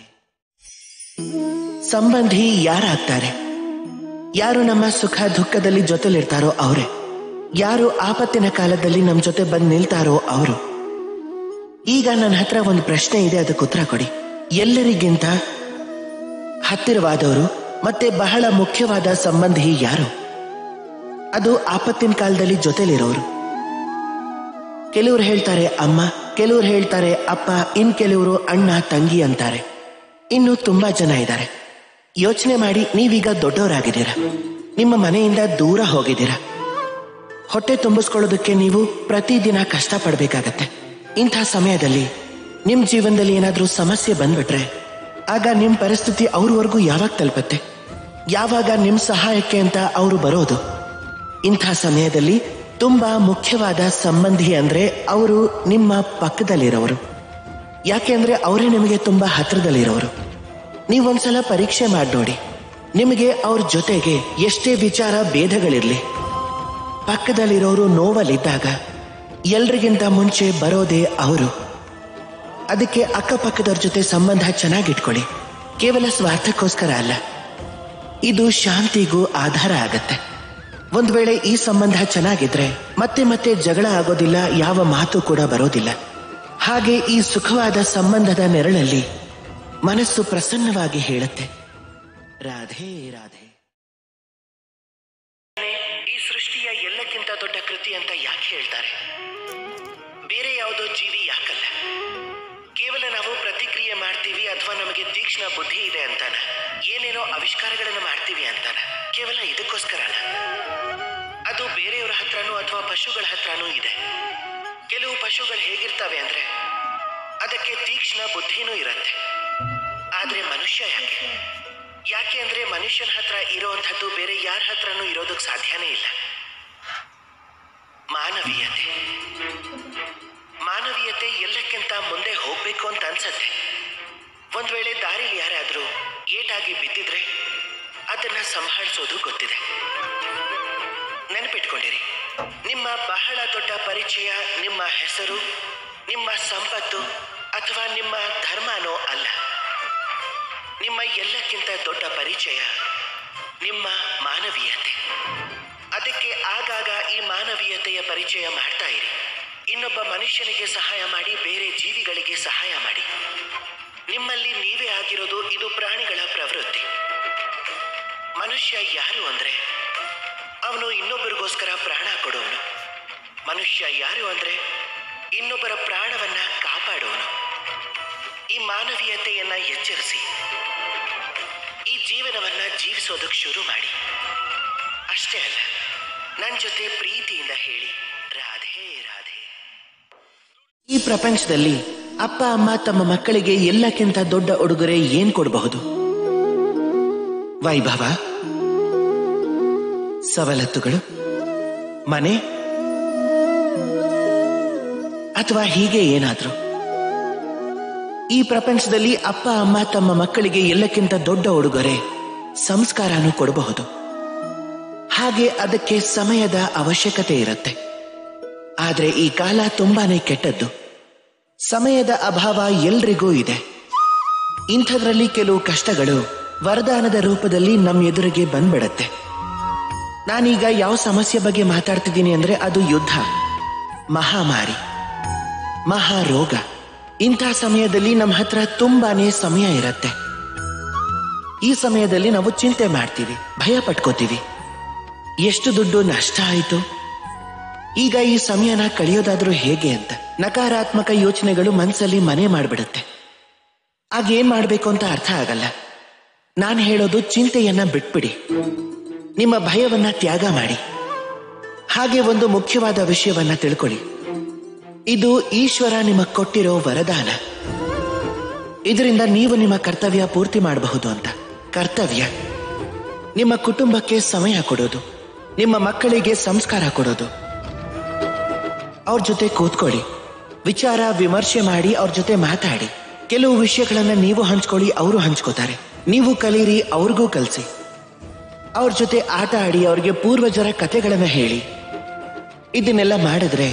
ಸಂಬಂಧಿ ಯಾರಾಗ್ತಾರೆ ಯಾರು ನಮ್ಮ ಸುಖ ದುಃಖದಲ್ಲಿ ಜೊತೆಲಿರ್ತಾರೋ ಅವರೇ ಯಾರು ಆಪತ್ತಿನ ಕಾಲದಲ್ಲಿ ನಮ್ಮ ಜೊತೆ ಬಂದು ನಿಲ್ತಾರೋ ಅವರು ಈಗ ನನ್ನ ಹತ್ರ ಒಂದು ಪ್ರಶ್ನೆ ಇದೆ ಅದಕ್ಕೆ ಉತ್ತರ ಕೊಡಿ ಎಲ್ಲರಿಗಿಂತ ಹತ್ತಿರವಾದವರು ಮತ್ತೆ ಬಹಳ ಮುಖ್ಯವಾದ ಸಂಬಂಧಿ ಯಾರು ಅದು ಆಪತ್ತಿನ ಕಾಲದಲ್ಲಿ ಜೊತೆಲಿರೋರು ಕೆಲವರು ಹೇಳ್ತಾರೆ ಅಮ್ಮ ಕೆಲವರು ಹೇಳ್ತಾರೆ ಅಪ್ಪ ಇನ್ ಕೆಲವರು ಅಣ್ಣ ತಂಗಿ ಅಂತಾರೆ ಇನ್ನು ತುಂಬಾ ಜನ ಇದ್ದಾರೆ ಯೋಚನೆ ಮಾಡಿ ನೀವೀಗ ದೊಡ್ಡವರಾಗಿದ್ದೀರಾ ನಿಮ್ಮ ಮನೆಯಿಂದ ದೂರ ಹೋಗಿದ್ದೀರಾ ಹೊಟ್ಟೆ ತುಂಬಿಸ್ಕೊಳ್ಳೋದಕ್ಕೆ ನೀವು ಪ್ರತಿದಿನ ಕಷ್ಟಪಡ್ಬೇಕಾಗತ್ತೆ ಇಂಥ ಸಮಯದಲ್ಲಿ ನಿಮ್ ಜೀವನದಲ್ಲಿ ಏನಾದ್ರೂ ಸಮಸ್ಯೆ ಬಂದ್ಬಿಟ್ರೆ ಆಗ ನಿಮ್ ಪರಿಸ್ಥಿತಿ ಅವ್ರವರೆಗೂ ಯಾವಾಗ ತಲುಪತ್ತೆ ಯಾವಾಗ ನಿಮ್ ಸಹಾಯಕ್ಕೆ ಅಂತ ಅವರು ಬರೋದು ಇಂಥ ಸಮಯದಲ್ಲಿ ತುಂಬಾ ಮುಖ್ಯವಾದ ಸಂಬಂಧಿ ಅಂದ್ರೆ ಅವರು ನಿಮ್ಮ ಪಕ್ಕದಲ್ಲಿರೋರು ಯಾಕೆಂದ್ರೆ ಅವರೇ ನಿಮಗೆ ತುಂಬಾ ಹತ್ರದಲ್ಲಿರೋರು ನೀವೊಂದ್ಸಲ ಪರೀಕ್ಷೆ ಮಾಡಿ ನೋಡಿ ನಿಮಗೆ ಅವ್ರ ಜೊತೆಗೆ ಎಷ್ಟೇ ವಿಚಾರ ಭೇದಗಳಿರ್ಲಿ ಪಕ್ಕದಲ್ಲಿರೋರು ನೋವಲ್ಲಿದ್ದಾಗ ಎಲ್ರಿಗಿಂತ ಮುಂಚೆ ಬರೋದೇ ಅವರು ಅದಕ್ಕೆ ಅಕ್ಕಪಕ್ಕದವ್ರ ಜೊತೆ ಸಂಬಂಧ ಚೆನ್ನಾಗಿಟ್ಕೊಳ್ಳಿ ಕೇವಲ ಸ್ವಾರ್ಥಕ್ಕೋಸ್ಕರ ಅಲ್ಲ ಇದು ಶಾಂತಿಗೂ ಆಧಾರ ಆಗತ್ತೆ ಒಂದ್ ವೇಳೆ ಈ ಸಂಬಂಧ ಚೆನ್ನಾಗಿದ್ರೆ ಮತ್ತೆ ಮತ್ತೆ ಜಗಳ ಆಗೋದಿಲ್ಲ ಯಾವ ಮಾತು ಕೂಡ ಬರೋದಿಲ್ಲ ಹಾಗೆ ಈ ಸುಖವಾದ ಸಂಬಂಧದ ನೆರಳಲ್ಲಿ ಮನಸ್ಸು ಪ್ರಸನ್ನವಾಗಿ ಹೇಳುತ್ತೆ ರಾಧೆ ರಾಧೆ ಈ ಸೃಷ್ಟಿಯ ಎಲ್ಲಕ್ಕಿಂತ ದೊಡ್ಡ ಕೃತಿ ಅಂತ ಯಾಕೆ ಹೇಳ್ತಾರೆ ಬೇರೆ ಯಾವುದೋ ಜೀವಿ ಯಾಕಲ್ಲ ಕೇವಲ ನಾವು ಪ್ರತಿಕ್ರಿಯೆ ಮಾಡ್ತೀವಿ ಅಥವಾ ನಮಗೆ ತೀಕ್ಷ್ಣ ಬುದ್ಧಿ ಇದೆ ಅಂತಾನ ಏನೇನೋ ಆವಿಷ್ಕಾರಗಳನ್ನು ಮಾಡ್ತೀವಿ ಅಂತಾನ ಕೇವಲ ಇದಕ್ಕೋಸ್ಕರನ ಅದು ಬೇರೆಯವರ ಹತ್ರನೂ ಅಥವಾ ಪಶುಗಳ ಹತ್ರನೂ ಇದೆ ಕೆಲವು ಪಶುಗಳು ಹೇಗಿರ್ತವೆ ಅಂದ್ರೆ ಅದಕ್ಕೆ ತೀಕ್ಷ್ಣ ಬುದ್ಧಿನೂ ಇರತ್ತೆ ಆದ್ರೆ ಮನುಷ್ಯ ಯಾಕೆ ಯಾಕೆ ಅಂದ್ರೆ ಮನುಷ್ಯನ ಹತ್ರ ಇರುವಂಥದ್ದು ಬೇರೆ ಯಾರ ಹತ್ರನೂ ಇರೋದಕ್ಕೆ ಸಾಧ್ಯನೇ ಇಲ್ಲ ಮಾನವೀಯತೆ ಮಾನವೀಯತೆ ಎಲ್ಲಕ್ಕಿಂತ ಮುಂದೆ ಹೋಗ್ಬೇಕು ಅಂತ ಅನ್ಸತ್ತೆ ಒಂದ್ ವೇಳೆ ದಾರಿಲಿ ಯಾರಾದ್ರೂ ಏಟಾಗಿ ಬಿದ್ದಿದ್ರೆ ಅದನ್ನ ಸಂಭಾಳಿಸೋದು ಗೊತ್ತಿದೆ ನೆನಪಿಟ್ಕೊಂಡಿರಿ ನಿಮ್ಮ ಬಹಳ ದೊಡ್ಡ ಪರಿಚಯ ನಿಮ್ಮ ಹೆಸರು ನಿಮ್ಮ ಸಂಪತ್ತು ಅಥವಾ ನಿಮ್ಮ ಧರ್ಮನೋ ಅಲ್ಲ ನಿಮ್ಮ ಎಲ್ಲಕ್ಕಿಂತ ದೊಡ್ಡ ಪರಿಚಯ ನಿಮ್ಮ ಮಾನವೀಯತೆ ಅದಕ್ಕೆ ಆಗಾಗ ಈ ಮಾನವೀಯತೆಯ ಪರಿಚಯ ಮಾಡ್ತಾ ಇರಿ ಇನ್ನೊಬ್ಬ ಮನುಷ್ಯನಿಗೆ ಸಹಾಯ ಮಾಡಿ ಬೇರೆ ಜೀವಿಗಳಿಗೆ ಸಹಾಯ ಮಾಡಿ ನಿಮ್ಮಲ್ಲಿ ನೀವೇ ಆಗಿರೋದು ಇದು ಪ್ರಾಣಿಗಳ ಪ್ರವೃತ್ತಿ ಮನುಷ್ಯ ಯಾರು ಅಂದ್ರೆ ಅವನು ಇನ್ನೊಬ್ಬರಿಗೋಸ್ಕರ ಪ್ರಾಣ ಕೊಡೋನು ಮನುಷ್ಯ ಯಾರು ಅಂದ್ರೆ ಇನ್ನೊಬ್ಬರ ಪ್ರಾಣವನ್ನ ಕಾಪಾಡೋನು ಈ ಮಾನವೀಯತೆಯನ್ನ ಎಚ್ಚರಿಸಿ ಈ ಜೀವನವನ್ನ ಜೀವಿಸೋದಕ್ಕೆ ಶುರು ಮಾಡಿ ಅಷ್ಟೇ ಅಲ್ಲ ನನ್ನ ಜೊತೆ ಪ್ರೀತಿಯಿಂದ ಹೇಳಿ ರಾಧೆ ರಾಧೆ ಈ ಪ್ರಪಂಚದಲ್ಲಿ ಅಪ್ಪ ಅಮ್ಮ ತಮ್ಮ ಮಕ್ಕಳಿಗೆ ಎಲ್ಲಕ್ಕಿಂತ ದೊಡ್ಡ ಉಡುಗೊರೆ ಏನ್ ಕೊಡಬಹುದು ವೈಭವ ಸವಲತ್ತುಗಳು ಮನೆ ಅಥವಾ ಹೀಗೆ ಏನಾದ್ರು ಈ ಪ್ರಪಂಚದಲ್ಲಿ ಅಪ್ಪ ಅಮ್ಮ ತಮ್ಮ ಮಕ್ಕಳಿಗೆ ಎಲ್ಲಕ್ಕಿಂತ ದೊಡ್ಡ ಉಡುಗೊರೆ ಸಂಸ್ಕಾರನೂ ಕೊಡಬಹುದು ಹಾಗೆ ಅದಕ್ಕೆ ಸಮಯದ ಅವಶ್ಯಕತೆ ಇರುತ್ತೆ ಆದ್ರೆ ಈ ಕಾಲ ತುಂಬಾನೇ ಕೆಟ್ಟದ್ದು ಸಮಯದ ಅಭಾವ ಎಲ್ರಿಗೂ ಇದೆ ಇಂಥದ್ರಲ್ಲಿ ಕೆಲವು ಕಷ್ಟಗಳು ವರದಾನದ ರೂಪದಲ್ಲಿ ನಮ್ಮ ಎದುರಿಗೆ ಬಂದ್ಬಿಡತ್ತೆ ನಾನೀಗ ಯಾವ ಸಮಸ್ಯೆ ಬಗ್ಗೆ ಮಾತಾಡ್ತಿದ್ದೀನಿ ಅಂದ್ರೆ ಅದು ಯುದ್ಧ ಮಹಾಮಾರಿ ಮಹಾರೋಗ ಇಂಥ ಸಮಯದಲ್ಲಿ ನಮ್ಮ ಹತ್ರ ತುಂಬಾನೇ ಸಮಯ ಇರತ್ತೆ ಈ ಸಮಯದಲ್ಲಿ ನಾವು ಚಿಂತೆ ಮಾಡ್ತೀವಿ ಭಯ ಪಟ್ಕೋತೀವಿ ಎಷ್ಟು ದುಡ್ಡು ನಷ್ಟ ಆಯಿತು ಈಗ ಈ ಸಮಯನ ಕಳೆಯೋದಾದ್ರೂ ಹೇಗೆ ಅಂತ ನಕಾರಾತ್ಮಕ ಯೋಚನೆಗಳು ಮನಸ್ಸಲ್ಲಿ ಮನೆ ಮಾಡ್ಬಿಡುತ್ತೆ ಆಗ ಏನ್ ಮಾಡ್ಬೇಕು ಅಂತ ಅರ್ಥ ಆಗಲ್ಲ ನಾನು ಹೇಳೋದು ಚಿಂತೆಯನ್ನ ಬಿಟ್ಬಿಡಿ ನಿಮ್ಮ ಭಯವನ್ನ ತ್ಯಾಗ ಮಾಡಿ ಹಾಗೆ ಒಂದು ಮುಖ್ಯವಾದ ವಿಷಯವನ್ನ ತಿಳ್ಕೊಳ್ಳಿ ಇದು ಈಶ್ವರ ನಿಮಗೆ ಕೊಟ್ಟಿರೋ ವರದಾನ ಇದರಿಂದ ನೀವು ನಿಮ್ಮ ಕರ್ತವ್ಯ ಪೂರ್ತಿ ಮಾಡಬಹುದು ಅಂತ ಕರ್ತವ್ಯ ನಿಮ್ಮ ಕುಟುಂಬಕ್ಕೆ ಸಮಯ ಕೊಡೋದು ನಿಮ್ಮ ಮಕ್ಕಳಿಗೆ ಸಂಸ್ಕಾರ ಕೊಡೋದು ಅವ್ರ ಜೊತೆ ಕೂತ್ಕೊಳ್ಳಿ ವಿಚಾರ ವಿಮರ್ಶೆ ಮಾಡಿ ಅವ್ರ ಜೊತೆ ಮಾತಾಡಿ ಕೆಲವು ವಿಷಯಗಳನ್ನ ನೀವು ಹಂಚ್ಕೊಳ್ಳಿ ಅವರು ಹಂಚ್ಕೋತಾರೆ ನೀವು ಕಲೀರಿ ಅವ್ರಿಗೂ ಕಲಿಸಿ ಅವ್ರ ಜೊತೆ ಆಟ ಆಡಿ ಅವ್ರಿಗೆ ಪೂರ್ವಜರ ಕಥೆಗಳನ್ನ ಹೇಳಿ ಇದನ್ನೆಲ್ಲ ಮಾಡಿದ್ರೆ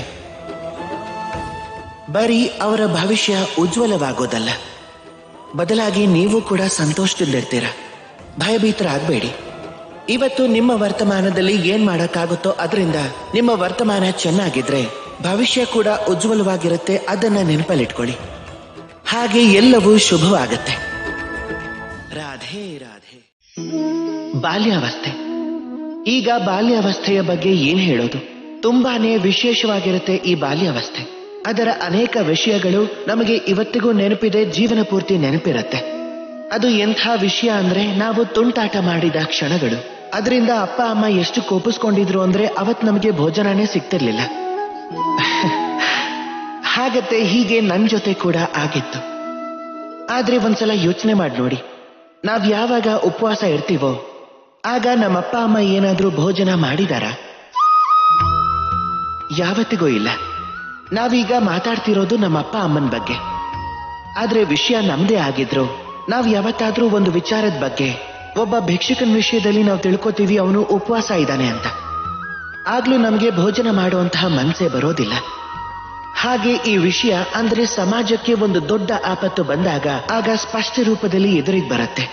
ಬರೀ ಅವರ ಭವಿಷ್ಯ ಉಜ್ವಲವಾಗೋದಲ್ಲ ಬದಲಾಗಿ ನೀವು ಕೂಡ ಸಂತೋಷದಿಂದಿರ್ತೀರ ಭಯಭೀತರಾಗಬೇಡಿ ಇವತ್ತು ನಿಮ್ಮ ವರ್ತಮಾನದಲ್ಲಿ ಏನ್ ಮಾಡಕ್ಕಾಗುತ್ತೋ ಅದರಿಂದ ನಿಮ್ಮ ವರ್ತಮಾನ ಚೆನ್ನಾಗಿದ್ರೆ ಭವಿಷ್ಯ ಕೂಡ ಉಜ್ವಲವಾಗಿರುತ್ತೆ ಅದನ್ನ ನೆನಪಲ್ಲಿಟ್ಕೊಳ್ಳಿ ಹಾಗೆ ಎಲ್ಲವೂ ಶುಭವಾಗತ್ತೆ ರಾಧೆ ರಾಧೆ ಬಾಲ್ಯಾವಸ್ಥೆ ಈಗ ಬಾಲ್ಯಾವಸ್ಥೆಯ ಬಗ್ಗೆ ಏನ್ ಹೇಳೋದು ತುಂಬಾನೇ ವಿಶೇಷವಾಗಿರುತ್ತೆ ಈ ಬಾಲ್ಯಾವಸ್ಥೆ ಅದರ ಅನೇಕ ವಿಷಯಗಳು ನಮಗೆ ಇವತ್ತಿಗೂ ನೆನಪಿದೆ ಜೀವನ ಪೂರ್ತಿ ನೆನಪಿರುತ್ತೆ ಅದು ಎಂಥ ವಿಷಯ ಅಂದ್ರೆ ನಾವು ತುಂಟಾಟ ಮಾಡಿದ ಕ್ಷಣಗಳು ಅದರಿಂದ ಅಪ್ಪ ಅಮ್ಮ ಎಷ್ಟು ಕೋಪಿಸ್ಕೊಂಡಿದ್ರು ಅಂದ್ರೆ ಅವತ್ ನಮಗೆ ಭೋಜನನೇ ಸಿಗ್ತಿರ್ಲಿಲ್ಲ ಹಾಗತ್ತೆ ಹೀಗೆ ನನ್ ಜೊತೆ ಕೂಡ ಆಗಿತ್ತು ಆದ್ರೆ ಒಂದ್ಸಲ ಯೋಚನೆ ಮಾಡಿ ನೋಡಿ ನಾವ್ ಯಾವಾಗ ಉಪವಾಸ ಇರ್ತೀವೋ ಆಗ ನಮ್ಮ ಅಪ್ಪ ಅಮ್ಮ ಏನಾದ್ರೂ ಭೋಜನ ಮಾಡಿದಾರ ಯಾವತ್ತಿಗೂ ಇಲ್ಲ ನಾವೀಗ ಮಾತಾಡ್ತಿರೋದು ನಮ್ಮ ಅಪ್ಪ ಅಮ್ಮನ ಬಗ್ಗೆ ಆದ್ರೆ ವಿಷಯ ನಮ್ದೇ ಆಗಿದ್ರು ನಾವ್ ಯಾವತ್ತಾದ್ರೂ ಒಂದು ವಿಚಾರದ ಬಗ್ಗೆ ಒಬ್ಬ ಭಿಕ್ಷುಕನ ವಿಷಯದಲ್ಲಿ ನಾವು ತಿಳ್ಕೊತೀವಿ ಅವನು ಉಪವಾಸ ಇದ್ದಾನೆ ಅಂತ ಆಗ್ಲೂ ನಮ್ಗೆ ಭೋಜನ ಮಾಡುವಂತಹ ಮನಸ್ಸೇ ಬರೋದಿಲ್ಲ ಹಾಗೆ ಈ ವಿಷಯ ಅಂದ್ರೆ ಸಮಾಜಕ್ಕೆ ಒಂದು ದೊಡ್ಡ ಆಪತ್ತು ಬಂದಾಗ ಆಗ ಸ್ಪಷ್ಟ ರೂಪದಲ್ಲಿ ಎದುರಿಗೆ ಬರುತ್ತೆ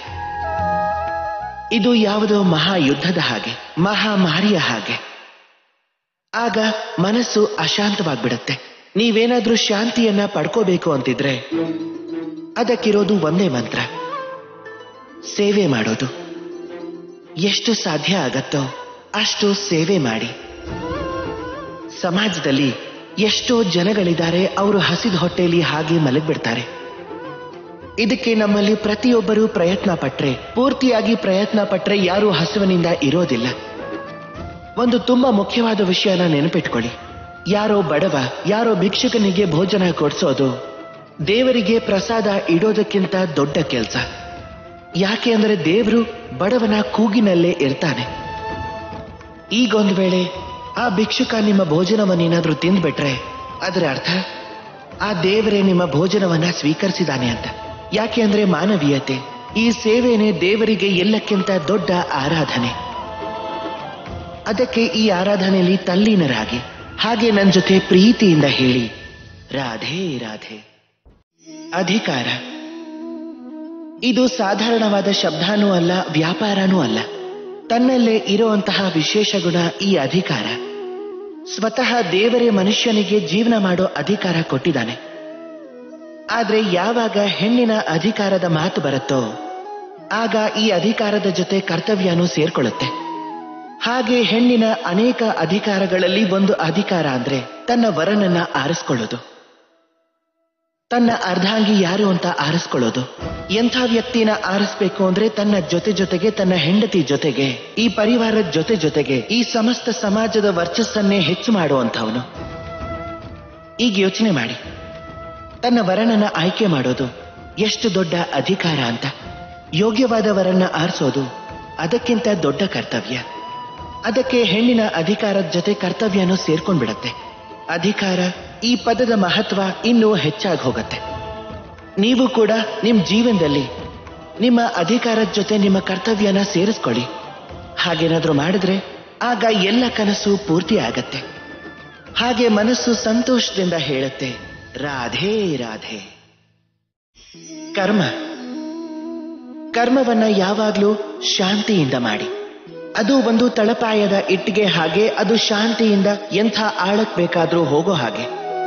ಇದು ಯಾವುದೋ ಮಹಾಯುದ್ಧದ ಹಾಗೆ ಮಹಾಮಾರಿಯ ಹಾಗೆ ಆಗ ಮನಸ್ಸು ಅಶಾಂತವಾಗ್ಬಿಡತ್ತೆ ನೀವೇನಾದ್ರೂ ಶಾಂತಿಯನ್ನ ಪಡ್ಕೋಬೇಕು ಅಂತಿದ್ರೆ ಅದಕ್ಕಿರೋದು ಒಂದೇ ಮಂತ್ರ ಸೇವೆ ಮಾಡೋದು ಎಷ್ಟು ಸಾಧ್ಯ ಆಗತ್ತೋ ಅಷ್ಟು ಸೇವೆ ಮಾಡಿ ಸಮಾಜದಲ್ಲಿ ಎಷ್ಟೋ ಜನಗಳಿದ್ದಾರೆ ಅವರು ಹಸಿದ ಹೊಟ್ಟೆಯಲ್ಲಿ ಹಾಗೆ ಮಲಗ್ಬಿಡ್ತಾರೆ ಇದಕ್ಕೆ ನಮ್ಮಲ್ಲಿ ಪ್ರತಿಯೊಬ್ಬರೂ ಪ್ರಯತ್ನ ಪಟ್ರೆ ಪೂರ್ತಿಯಾಗಿ ಪ್ರಯತ್ನ ಪಟ್ರೆ ಯಾರೂ ಹಸುವಿನಿಂದ ಇರೋದಿಲ್ಲ ಒಂದು ತುಂಬಾ ಮುಖ್ಯವಾದ ವಿಷಯನ ನೆನಪಿಟ್ಕೊಳ್ಳಿ ಯಾರೋ ಬಡವ ಯಾರೋ ಭಿಕ್ಷುಕನಿಗೆ ಭೋಜನ ಕೊಡ್ಸೋದು ದೇವರಿಗೆ ಪ್ರಸಾದ ಇಡೋದಕ್ಕಿಂತ ದೊಡ್ಡ ಕೆಲಸ ಯಾಕೆ ಅಂದ್ರೆ ದೇವರು ಬಡವನ ಕೂಗಿನಲ್ಲೇ ಇರ್ತಾನೆ ಈಗೊಂದು ವೇಳೆ ಆ ಭಿಕ್ಷುಕ ನಿಮ್ಮ ಭೋಜನವನ್ನೇನಾದ್ರೂ ತಿಂದ್ಬಿಟ್ರೆ ಅದರ ಅರ್ಥ ಆ ದೇವರೇ ನಿಮ್ಮ ಭೋಜನವನ್ನ ಸ್ವೀಕರಿಸಿದಾನೆ ಅಂತ ಯಾಕೆ ಅಂದ್ರೆ ಮಾನವೀಯತೆ ಈ ಸೇವೆನೇ ದೇವರಿಗೆ ಎಲ್ಲಕ್ಕಿಂತ ದೊಡ್ಡ ಆರಾಧನೆ ಅದಕ್ಕೆ ಈ ಆರಾಧನೆಯಲ್ಲಿ ತಲ್ಲೀನರಾಗಿ ಹಾಗೆ ನನ್ನ ಜೊತೆ ಪ್ರೀತಿಯಿಂದ ಹೇಳಿ ರಾಧೆ ರಾಧೆ ಅಧಿಕಾರ ಇದು ಸಾಧಾರಣವಾದ ಶಬ್ದಾನೂ ಅಲ್ಲ ವ್ಯಾಪಾರನೂ ಅಲ್ಲ ತನ್ನಲ್ಲೇ ಇರುವಂತಹ ವಿಶೇಷ ಗುಣ ಈ ಅಧಿಕಾರ ಸ್ವತಃ ದೇವರೇ ಮನುಷ್ಯನಿಗೆ ಜೀವನ ಮಾಡೋ ಅಧಿಕಾರ ಕೊಟ್ಟಿದ್ದಾನೆ ಆದ್ರೆ ಯಾವಾಗ ಹೆಣ್ಣಿನ ಅಧಿಕಾರದ ಮಾತು ಬರುತ್ತೋ ಆಗ ಈ ಅಧಿಕಾರದ ಜೊತೆ ಕರ್ತವ್ಯನೂ ಸೇರ್ಕೊಳ್ಳುತ್ತೆ ಹಾಗೆ ಹೆಣ್ಣಿನ ಅನೇಕ ಅಧಿಕಾರಗಳಲ್ಲಿ ಒಂದು ಅಧಿಕಾರ ಅಂದ್ರೆ ತನ್ನ ವರನನ್ನ ಆರಿಸ್ಕೊಳ್ಳೋದು ತನ್ನ ಅರ್ಧಾಂಗಿ ಯಾರು ಅಂತ ಆರಿಸ್ಕೊಳ್ಳೋದು ಎಂಥ ವ್ಯಕ್ತಿನ ಆರಿಸ್ಬೇಕು ಅಂದ್ರೆ ತನ್ನ ಜೊತೆ ಜೊತೆಗೆ ತನ್ನ ಹೆಂಡತಿ ಜೊತೆಗೆ ಈ ಪರಿವಾರದ ಜೊತೆ ಜೊತೆಗೆ ಈ ಸಮಸ್ತ ಸಮಾಜದ ವರ್ಚಸ್ಸನ್ನೇ ಹೆಚ್ಚು ಮಾಡುವಂಥವನು ಈಗ ಯೋಚನೆ ಮಾಡಿ ತನ್ನ ವರನನ್ನ ಆಯ್ಕೆ ಮಾಡೋದು ಎಷ್ಟು ದೊಡ್ಡ ಅಧಿಕಾರ ಅಂತ ಯೋಗ್ಯವಾದ ವರನ್ನ ಆರಿಸೋದು ಅದಕ್ಕಿಂತ ದೊಡ್ಡ ಕರ್ತವ್ಯ ಅದಕ್ಕೆ ಹೆಣ್ಣಿನ ಅಧಿಕಾರದ ಜೊತೆ ಕರ್ತವ್ಯನೂ ಸೇರ್ಕೊಂಡ್ಬಿಡತ್ತೆ ಅಧಿಕಾರ ಈ ಪದದ ಮಹತ್ವ ಇನ್ನೂ ಹೆಚ್ಚಾಗಿ ಹೋಗುತ್ತೆ ನೀವು ಕೂಡ ನಿಮ್ ಜೀವನದಲ್ಲಿ ನಿಮ್ಮ ಅಧಿಕಾರದ ಜೊತೆ ನಿಮ್ಮ ಕರ್ತವ್ಯನ ಸೇರಿಸ್ಕೊಳ್ಳಿ ಹಾಗೇನಾದ್ರೂ ಮಾಡಿದ್ರೆ ಆಗ ಎಲ್ಲ ಕನಸು ಪೂರ್ತಿ ಆಗತ್ತೆ ಹಾಗೆ ಮನಸ್ಸು ಸಂತೋಷದಿಂದ ಹೇಳುತ್ತೆ ರಾಧೆ ರಾಧೆ ಕರ್ಮ ಕರ್ಮವನ್ನ ಯಾವಾಗ್ಲೂ ಶಾಂತಿಯಿಂದ ಮಾಡಿ ಅದು ಒಂದು ತಳಪಾಯದ ಇಟ್ಟಿಗೆ ಹಾಗೆ ಅದು ಶಾಂತಿಯಿಂದ ಎಂಥ ಆಳಕ್ ಬೇಕಾದ್ರೂ ಹೋಗೋ ಹಾಗೆ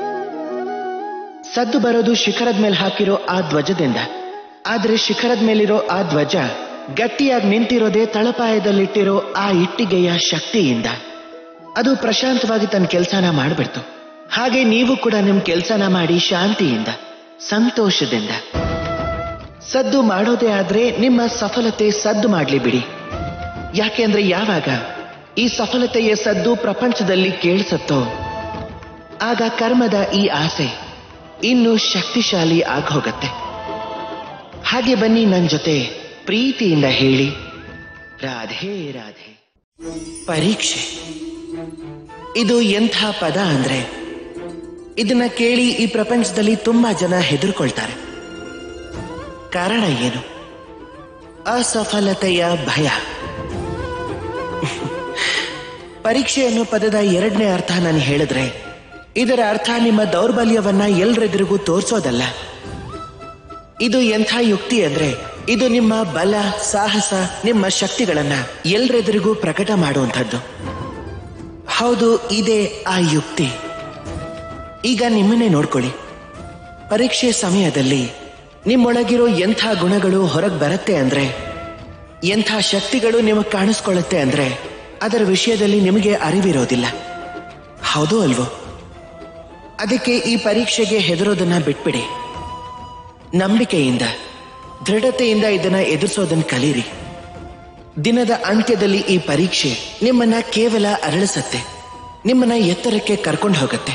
ಸದ್ದು ಬರೋದು ಶಿಖರದ ಮೇಲೆ ಹಾಕಿರೋ ಆ ಧ್ವಜದಿಂದ ಆದ್ರೆ ಶಿಖರದ ಮೇಲಿರೋ ಆ ಧ್ವಜ ಗಟ್ಟಿಯಾಗಿ ನಿಂತಿರೋದೇ ತಳಪಾಯದಲ್ಲಿಟ್ಟಿರೋ ಆ ಇಟ್ಟಿಗೆಯ ಶಕ್ತಿಯಿಂದ ಅದು ಪ್ರಶಾಂತವಾಗಿ ತನ್ನ ಕೆಲಸನ ಮಾಡ್ಬಿಡ್ತು ಹಾಗೆ ನೀವು ಕೂಡ ನಿಮ್ ಕೆಲಸನ ಮಾಡಿ ಶಾಂತಿಯಿಂದ ಸಂತೋಷದಿಂದ ಸದ್ದು ಮಾಡೋದೇ ಆದ್ರೆ ನಿಮ್ಮ ಸಫಲತೆ ಸದ್ದು ಮಾಡ್ಲಿ ಬಿಡಿ ಯಾಕೆಂದ್ರೆ ಯಾವಾಗ ಈ ಸಫಲತೆಯ ಸದ್ದು ಪ್ರಪಂಚದಲ್ಲಿ ಕೇಳಿಸುತ್ತೋ ಆಗ ಕರ್ಮದ ಈ ಆಸೆ ಇನ್ನೂ ಶಕ್ತಿಶಾಲಿ ಆಗೋಗತ್ತೆ ಹಾಗೆ ಬನ್ನಿ ನನ್ನ ಜೊತೆ ಪ್ರೀತಿಯಿಂದ ಹೇಳಿ ರಾಧೆ ರಾಧೆ ಪರೀಕ್ಷೆ ಇದು ಎಂಥ ಪದ ಅಂದ್ರೆ ಇದನ್ನ ಕೇಳಿ ಈ ಪ್ರಪಂಚದಲ್ಲಿ ತುಂಬಾ ಜನ ಹೆದರ್ಕೊಳ್ತಾರೆ ಕಾರಣ ಏನು ಅಸಫಲತೆಯ ಭಯ ಪರೀಕ್ಷೆ ಅನ್ನೋ ಪದದ ಎರಡನೇ ಅರ್ಥ ನಾನು ಹೇಳಿದ್ರೆ ಇದರ ಅರ್ಥ ನಿಮ್ಮ ದೌರ್ಬಲ್ಯವನ್ನ ಎಲ್ರೆದುರಿಗೂ ತೋರಿಸೋದಲ್ಲ ಇದು ಎಂಥ ಯುಕ್ತಿ ಅಂದ್ರೆ ಇದು ನಿಮ್ಮ ಬಲ ಸಾಹಸ ನಿಮ್ಮ ಶಕ್ತಿಗಳನ್ನ ಎಲ್ರೆದುರಿಗೂ ಪ್ರಕಟ ಮಾಡುವಂಥದ್ದು ಹೌದು ಇದೇ ಆ ಯುಕ್ತಿ ಈಗ ನಿಮ್ಮನ್ನೇ ನೋಡ್ಕೊಳ್ಳಿ ಪರೀಕ್ಷೆ ಸಮಯದಲ್ಲಿ ನಿಮ್ಮೊಳಗಿರೋ ಎಂಥ ಗುಣಗಳು ಹೊರಗೆ ಬರುತ್ತೆ ಅಂದ್ರೆ ಎಂಥ ಶಕ್ತಿಗಳು ನಿಮಗೆ ಕಾಣಿಸ್ಕೊಳ್ಳುತ್ತೆ ಅಂದ್ರೆ ಅದರ ವಿಷಯದಲ್ಲಿ ನಿಮಗೆ ಅರಿವಿರೋದಿಲ್ಲ ಹೌದು ಅಲ್ವೋ ಅದಕ್ಕೆ ಈ ಪರೀಕ್ಷೆಗೆ ಹೆದರೋದನ್ನ ಬಿಟ್ಬಿಡಿ ನಂಬಿಕೆಯಿಂದ ದೃಢತೆಯಿಂದ ಇದನ್ನ ಎದುರಿಸೋದನ್ನ ಕಲೀರಿ ದಿನದ ಅಂತ್ಯದಲ್ಲಿ ಈ ಪರೀಕ್ಷೆ ನಿಮ್ಮನ್ನ ಕೇವಲ ಅರಳಿಸತ್ತೆ ನಿಮ್ಮನ್ನ ಎತ್ತರಕ್ಕೆ ಕರ್ಕೊಂಡು ಹೋಗತ್ತೆ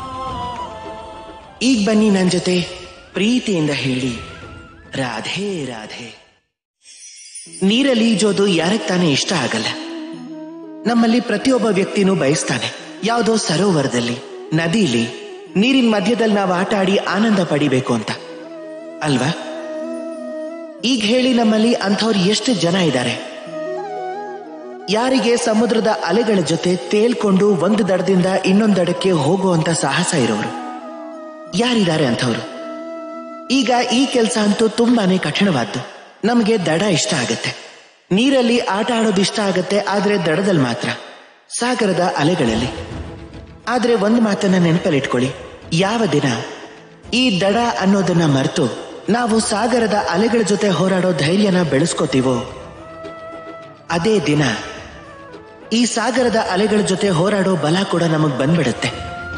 ಈಗ ಬನ್ನಿ ನನ್ನ ಜೊತೆ ಪ್ರೀತಿಯಿಂದ ಹೇಳಿ ರಾಧೆ ರಾಧೆ ನೀರಲ್ಲಿ ಈಜೋದು ಯಾರಕ್ ತಾನೇ ಇಷ್ಟ ಆಗಲ್ಲ ನಮ್ಮಲ್ಲಿ ಪ್ರತಿಯೊಬ್ಬ ವ್ಯಕ್ತಿನೂ ಬಯಸ್ತಾನೆ ಯಾವುದೋ ಸರೋವರದಲ್ಲಿ ನದಿಲಿ ನೀರಿನ ಮಧ್ಯದಲ್ಲಿ ನಾವು ಆಟ ಆಡಿ ಆನಂದ ಪಡಿಬೇಕು ಅಂತ ಅಲ್ವಾ ಈಗ ಹೇಳಿ ನಮ್ಮಲ್ಲಿ ಅಂಥವ್ರು ಎಷ್ಟು ಜನ ಇದ್ದಾರೆ ಯಾರಿಗೆ ಸಮುದ್ರದ ಅಲೆಗಳ ಜೊತೆ ತೇಲ್ಕೊಂಡು ಒಂದು ದಡದಿಂದ ಇನ್ನೊಂದು ದಡಕ್ಕೆ ಹೋಗುವಂತ ಸಾಹಸ ಇರೋರು ಯಾರಿದ್ದಾರೆ ಅಂಥವ್ರು ಈಗ ಈ ಕೆಲಸ ಅಂತೂ ತುಂಬಾನೇ ಕಠಿಣವಾದ್ದು ನಮಗೆ ದಡ ಇಷ್ಟ ಆಗತ್ತೆ ನೀರಲ್ಲಿ ಆಟ ಆಡೋದು ಇಷ್ಟ ಆಗತ್ತೆ ಆದ್ರೆ ದಡದಲ್ಲಿ ಮಾತ್ರ ಸಾಗರದ ಅಲೆಗಳಲ್ಲಿ ಆದ್ರೆ ಒಂದು ಮಾತನ್ನ ನೆನಪಲ್ಲಿಟ್ಕೊಳ್ಳಿ ಯಾವ ದಿನ ಈ ದಡ ಅನ್ನೋದನ್ನ ಮರೆತು ನಾವು ಸಾಗರದ ಅಲೆಗಳ ಜೊತೆ ಹೋರಾಡೋ ಧೈರ್ಯನ ಬೆಳೆಸ್ಕೋತೀವೋ ಅದೇ ದಿನ ಈ ಸಾಗರದ ಅಲೆಗಳ ಜೊತೆ ಹೋರಾಡೋ ಬಲ ಕೂಡ ನಮಗ್ ಬಂದ್ಬಿಡುತ್ತೆ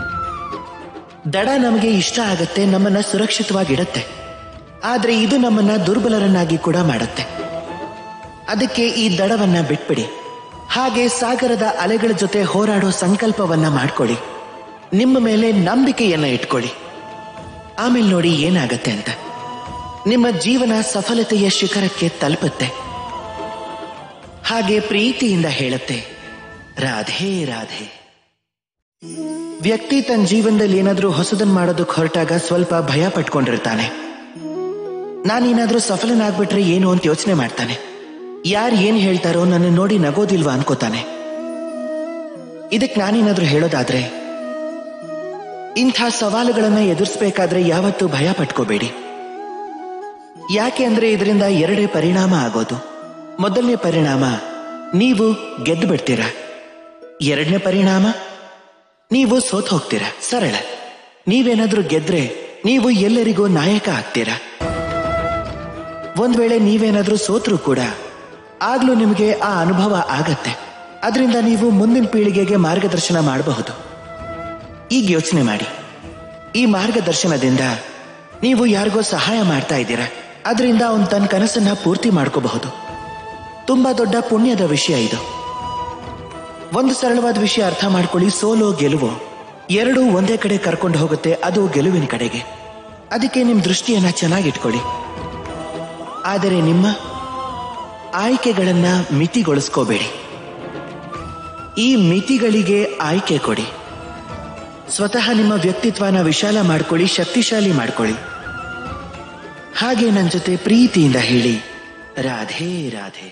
ದಡ ನಮಗೆ ಇಷ್ಟ ಆಗತ್ತೆ ನಮ್ಮನ್ನ ಸುರಕ್ಷಿತವಾಗಿಡತ್ತೆ ಆದ್ರೆ ಇದು ನಮ್ಮನ್ನ ದುರ್ಬಲರನ್ನಾಗಿ ಕೂಡ ಮಾಡುತ್ತೆ ಅದಕ್ಕೆ ಈ ದಡವನ್ನ ಬಿಟ್ಬಿಡಿ ಹಾಗೆ ಸಾಗರದ ಅಲೆಗಳ ಜೊತೆ ಹೋರಾಡೋ ಸಂಕಲ್ಪವನ್ನ ಮಾಡ್ಕೊಳ್ಳಿ ನಿಮ್ಮ ಮೇಲೆ ನಂಬಿಕೆಯನ್ನ ಇಟ್ಕೊಳ್ಳಿ ಆಮೇಲೆ ನೋಡಿ ಏನಾಗತ್ತೆ ಅಂತ ನಿಮ್ಮ ಜೀವನ ಸಫಲತೆಯ ಶಿಖರಕ್ಕೆ ತಲುಪುತ್ತೆ ಹಾಗೆ ಪ್ರೀತಿಯಿಂದ ಹೇಳುತ್ತೆ ರಾಧೆ ರಾಧೆ ವ್ಯಕ್ತಿ ತನ್ನ ಜೀವನದಲ್ಲಿ ಏನಾದ್ರೂ ಹೊಸದನ್ ಮಾಡೋದಕ್ಕೆ ಹೊರಟಾಗ ಸ್ವಲ್ಪ ಭಯ ಪಟ್ಕೊಂಡಿರ್ತಾನೆ ನಾನೇನಾದ್ರೂ ಸಫಲನಾಗ್ಬಿಟ್ರೆ ಏನು ಅಂತ ಯೋಚನೆ ಮಾಡ್ತಾನೆ ಯಾರು ಏನ್ ಹೇಳ್ತಾರೋ ನನ್ನ ನೋಡಿ ನಗೋದಿಲ್ವಾ ಅನ್ಕೋತಾನೆ ಇದಕ್ ನಾನೇನಾದ್ರೂ ಹೇಳೋದಾದ್ರೆ ಇಂಥ ಸವಾಲುಗಳನ್ನ ಎದುರಿಸಬೇಕಾದ್ರೆ ಯಾವತ್ತೂ ಭಯ ಪಟ್ಕೋಬೇಡಿ ಯಾಕೆ ಅಂದ್ರೆ ಇದರಿಂದ ಎರಡೇ ಪರಿಣಾಮ ಆಗೋದು ಮೊದಲನೇ ಪರಿಣಾಮ ನೀವು ಗೆದ್ದು ಬಿಡ್ತೀರಾ ಎರಡನೇ ಪರಿಣಾಮ ನೀವು ಸೋತ್ ಹೋಗ್ತೀರಾ ಸರಳ ನೀವೇನಾದ್ರೂ ಗೆದ್ರೆ ನೀವು ಎಲ್ಲರಿಗೂ ನಾಯಕ ಆಗ್ತೀರಾ ಒಂದ್ ವೇಳೆ ನೀವೇನಾದ್ರೂ ಸೋತ್ರು ಕೂಡ ಆಗ್ಲೂ ನಿಮಗೆ ಆ ಅನುಭವ ಆಗತ್ತೆ ಅದರಿಂದ ನೀವು ಮುಂದಿನ ಪೀಳಿಗೆಗೆ ಮಾರ್ಗದರ್ಶನ ಮಾಡಬಹುದು ಈಗ ಯೋಚನೆ ಮಾಡಿ ಈ ಮಾರ್ಗದರ್ಶನದಿಂದ ನೀವು ಯಾರಿಗೋ ಸಹಾಯ ಮಾಡ್ತಾ ಇದ್ದೀರಾ ಅದರಿಂದ ಅವನ್ ತನ್ನ ಕನಸನ್ನ ಪೂರ್ತಿ ಮಾಡ್ಕೋಬಹುದು ತುಂಬಾ ದೊಡ್ಡ ಪುಣ್ಯದ ವಿಷಯ ಇದು ಒಂದು ಸರಳವಾದ ವಿಷಯ ಅರ್ಥ ಮಾಡ್ಕೊಳ್ಳಿ ಸೋಲೋ ಗೆಲುವು ಎರಡೂ ಒಂದೇ ಕಡೆ ಕರ್ಕೊಂಡು ಹೋಗುತ್ತೆ ಅದು ಗೆಲುವಿನ ಕಡೆಗೆ ಅದಕ್ಕೆ ನಿಮ್ ದೃಷ್ಟಿಯನ್ನ ಚೆನ್ನಾಗಿಟ್ಕೊಳ್ಳಿ ಆದರೆ ನಿಮ್ಮ ಆಯ್ಕೆಗಳನ್ನ ಮಿತಿಗೊಳಿಸ್ಕೋಬೇಡಿ ಈ ಮಿತಿಗಳಿಗೆ ಆಯ್ಕೆ ಕೊಡಿ ಸ್ವತಃ ನಿಮ್ಮ ವ್ಯಕ್ತಿತ್ವನ ವಿಶಾಲ ಮಾಡ್ಕೊಳ್ಳಿ ಶಕ್ತಿಶಾಲಿ ಮಾಡ್ಕೊಳ್ಳಿ ಹಾಗೆ ನನ್ನ ಜೊತೆ ಪ್ರೀತಿಯಿಂದ ಹೇಳಿ ರಾಧೆ ರಾಧೆ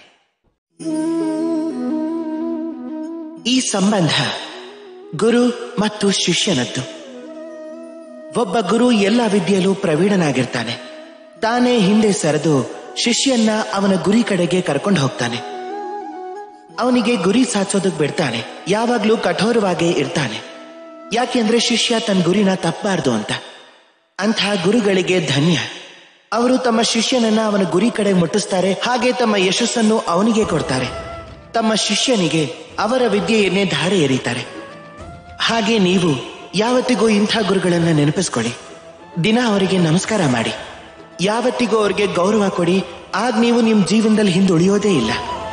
ಈ ಸಂಬಂಧ ಗುರು ಮತ್ತು ಶಿಷ್ಯನದ್ದು ಒಬ್ಬ ಗುರು ಎಲ್ಲ ವಿದ್ಯೆಯಲ್ಲೂ ಪ್ರವೀಣನಾಗಿರ್ತಾನೆ ತಾನೇ ಹಿಂದೆ ಸರಿದು ಶಿಷ್ಯನ್ನ ಅವನ ಗುರಿ ಕಡೆಗೆ ಕರ್ಕೊಂಡು ಹೋಗ್ತಾನೆ ಅವನಿಗೆ ಗುರಿ ಸಾಧಿಸೋದಕ್ ಬಿಡ್ತಾನೆ ಯಾವಾಗ್ಲೂ ಕಠೋರವಾಗೇ ಇರ್ತಾನೆ ಯಾಕೆಂದ್ರೆ ಶಿಷ್ಯ ತನ್ನ ಗುರಿನ ತಪ್ಪಬಾರ್ದು ಅಂತ ಅಂಥ ಗುರುಗಳಿಗೆ ಧನ್ಯ ಅವರು ತಮ್ಮ ಶಿಷ್ಯನನ್ನ ಅವನ ಗುರಿ ಕಡೆ ಮುಟ್ಟಿಸ್ತಾರೆ ಹಾಗೆ ತಮ್ಮ ಯಶಸ್ಸನ್ನು ಅವನಿಗೆ ಕೊಡ್ತಾರೆ ತಮ್ಮ ಶಿಷ್ಯನಿಗೆ ಅವರ ವಿದ್ಯೆಯನ್ನೇ ಧಾರೆ ಎರೀತಾರೆ ಹಾಗೆ ನೀವು ಯಾವತ್ತಿಗೂ ಇಂಥ ಗುರುಗಳನ್ನ ನೆನಪಿಸ್ಕೊಳ್ಳಿ ದಿನ ಅವರಿಗೆ ನಮಸ್ಕಾರ ಮಾಡಿ ಯಾವತ್ತಿಗೂ ಅವ್ರಿಗೆ ಗೌರವ ಕೊಡಿ ಆಗ ನೀವು ನಿಮ್ ಜೀವನದಲ್ಲಿ ಹಿಂದುಳಿಯೋದೇ ಇಲ್ಲ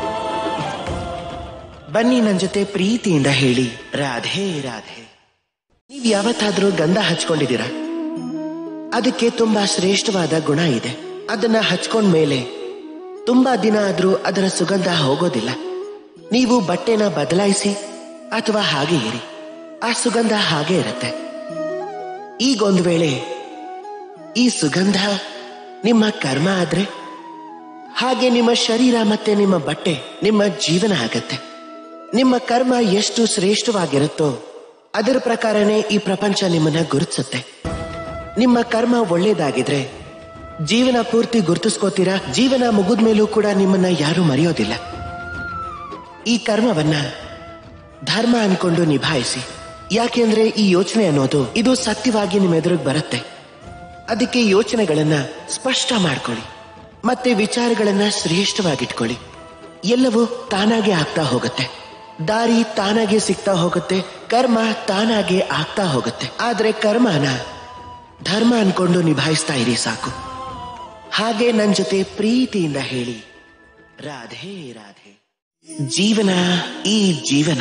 ಬನ್ನಿ ನನ್ನ ಜೊತೆ ಪ್ರೀತಿಯಿಂದ ಹೇಳಿ ರಾಧೆ ರಾಧೆ ನೀವು ಯಾವತ್ತಾದ್ರೂ ಗಂಧ ಹಚ್ಕೊಂಡಿದ್ದೀರಾ ಅದಕ್ಕೆ ತುಂಬಾ ಶ್ರೇಷ್ಠವಾದ ಗುಣ ಇದೆ ಅದನ್ನ ಹಚ್ಕೊಂಡ್ಮೇಲೆ ತುಂಬಾ ದಿನ ಆದ್ರೂ ಅದರ ಸುಗಂಧ ಹೋಗೋದಿಲ್ಲ ನೀವು ಬಟ್ಟೆನ ಬದಲಾಯಿಸಿ ಅಥವಾ ಹಾಗೆ ಇರಿ ಆ ಸುಗಂಧ ಹಾಗೆ ಇರುತ್ತೆ ಈಗ ಒಂದು ವೇಳೆ ಈ ಸುಗಂಧ ನಿಮ್ಮ ಕರ್ಮ ಆದ್ರೆ ಹಾಗೆ ನಿಮ್ಮ ಶರೀರ ಮತ್ತೆ ನಿಮ್ಮ ಬಟ್ಟೆ ನಿಮ್ಮ ಜೀವನ ಆಗತ್ತೆ ನಿಮ್ಮ ಕರ್ಮ ಎಷ್ಟು ಶ್ರೇಷ್ಠವಾಗಿರುತ್ತೋ ಅದರ ಪ್ರಕಾರನೇ ಈ ಪ್ರಪಂಚ ನಿಮ್ಮನ್ನ ಗುರುತಿಸುತ್ತೆ ನಿಮ್ಮ ಕರ್ಮ ಒಳ್ಳೇದಾಗಿದ್ರೆ ಜೀವನ ಪೂರ್ತಿ ಗುರುತಿಸ್ಕೋತೀರಾ ಜೀವನ ಮುಗಿದ ಮೇಲೂ ಕೂಡ ನಿಮ್ಮನ್ನ ಯಾರು ಮರೆಯೋದಿಲ್ಲ ಈ ಕರ್ಮವನ್ನ ಧರ್ಮ ಅನ್ಕೊಂಡು ನಿಭಾಯಿಸಿ ಯಾಕೆಂದ್ರೆ ಈ ಯೋಚನೆ ಅನ್ನೋದು ಇದು ಸತ್ಯವಾಗಿ ನಿಮ್ಮ ಎದುರಿಗೆ ಬರುತ್ತೆ ಅದಕ್ಕೆ ಯೋಚನೆಗಳನ್ನ ಸ್ಪಷ್ಟ ಮಾಡ್ಕೊಳ್ಳಿ ಮತ್ತೆ ವಿಚಾರಗಳನ್ನ ಶ್ರೇಷ್ಠವಾಗಿಟ್ಕೊಳ್ಳಿ ಎಲ್ಲವೂ ತಾನಾಗೆ ಆಗ್ತಾ ಹೋಗುತ್ತೆ ದಾರಿ ತಾನಾಗೆ ಸಿಗ್ತಾ ಹೋಗುತ್ತೆ ಕರ್ಮ ತಾನಾಗೆ ಆಗ್ತಾ ಹೋಗುತ್ತೆ ಆದ್ರೆ ಕರ್ಮನ ಧರ್ಮ ಅನ್ಕೊಂಡು ನಿಭಾಯಿಸ್ತಾ ಇರಿ ಸಾಕು ಹಾಗೆ ನನ್ ಜೊತೆ ಪ್ರೀತಿಯಿಂದ ಹೇಳಿ ರಾಧೆ ರಾಧೆ ಜೀವನ ಈ ಜೀವನ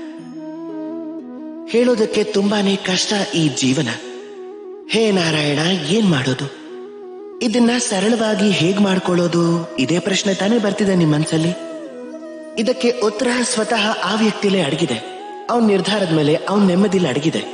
ಹೇಳೋದಕ್ಕೆ ತುಂಬಾನೇ ಕಷ್ಟ ಈ ಜೀವನ ಹೇ ನಾರಾಯಣ ಏನ್ ಮಾಡೋದು ಇದನ್ನ ಸರಳವಾಗಿ ಹೇಗ್ ಮಾಡ್ಕೊಳ್ಳೋದು ಇದೇ ಪ್ರಶ್ನೆ ತಾನೇ ಬರ್ತಿದೆ ನಿಮ್ ಮನ್ಸಲ್ಲಿ ಇದಕ್ಕೆ ಉತ್ತರ ಸ್ವತಃ ಆ ವ್ಯಕ್ತಿಲೇ ಅಡಗಿದೆ ಅವನ್ ನಿರ್ಧಾರದ ಮೇಲೆ ಅವನ್ ನೆಮ್ಮದಿಲಿ ಅಡಗಿದೆ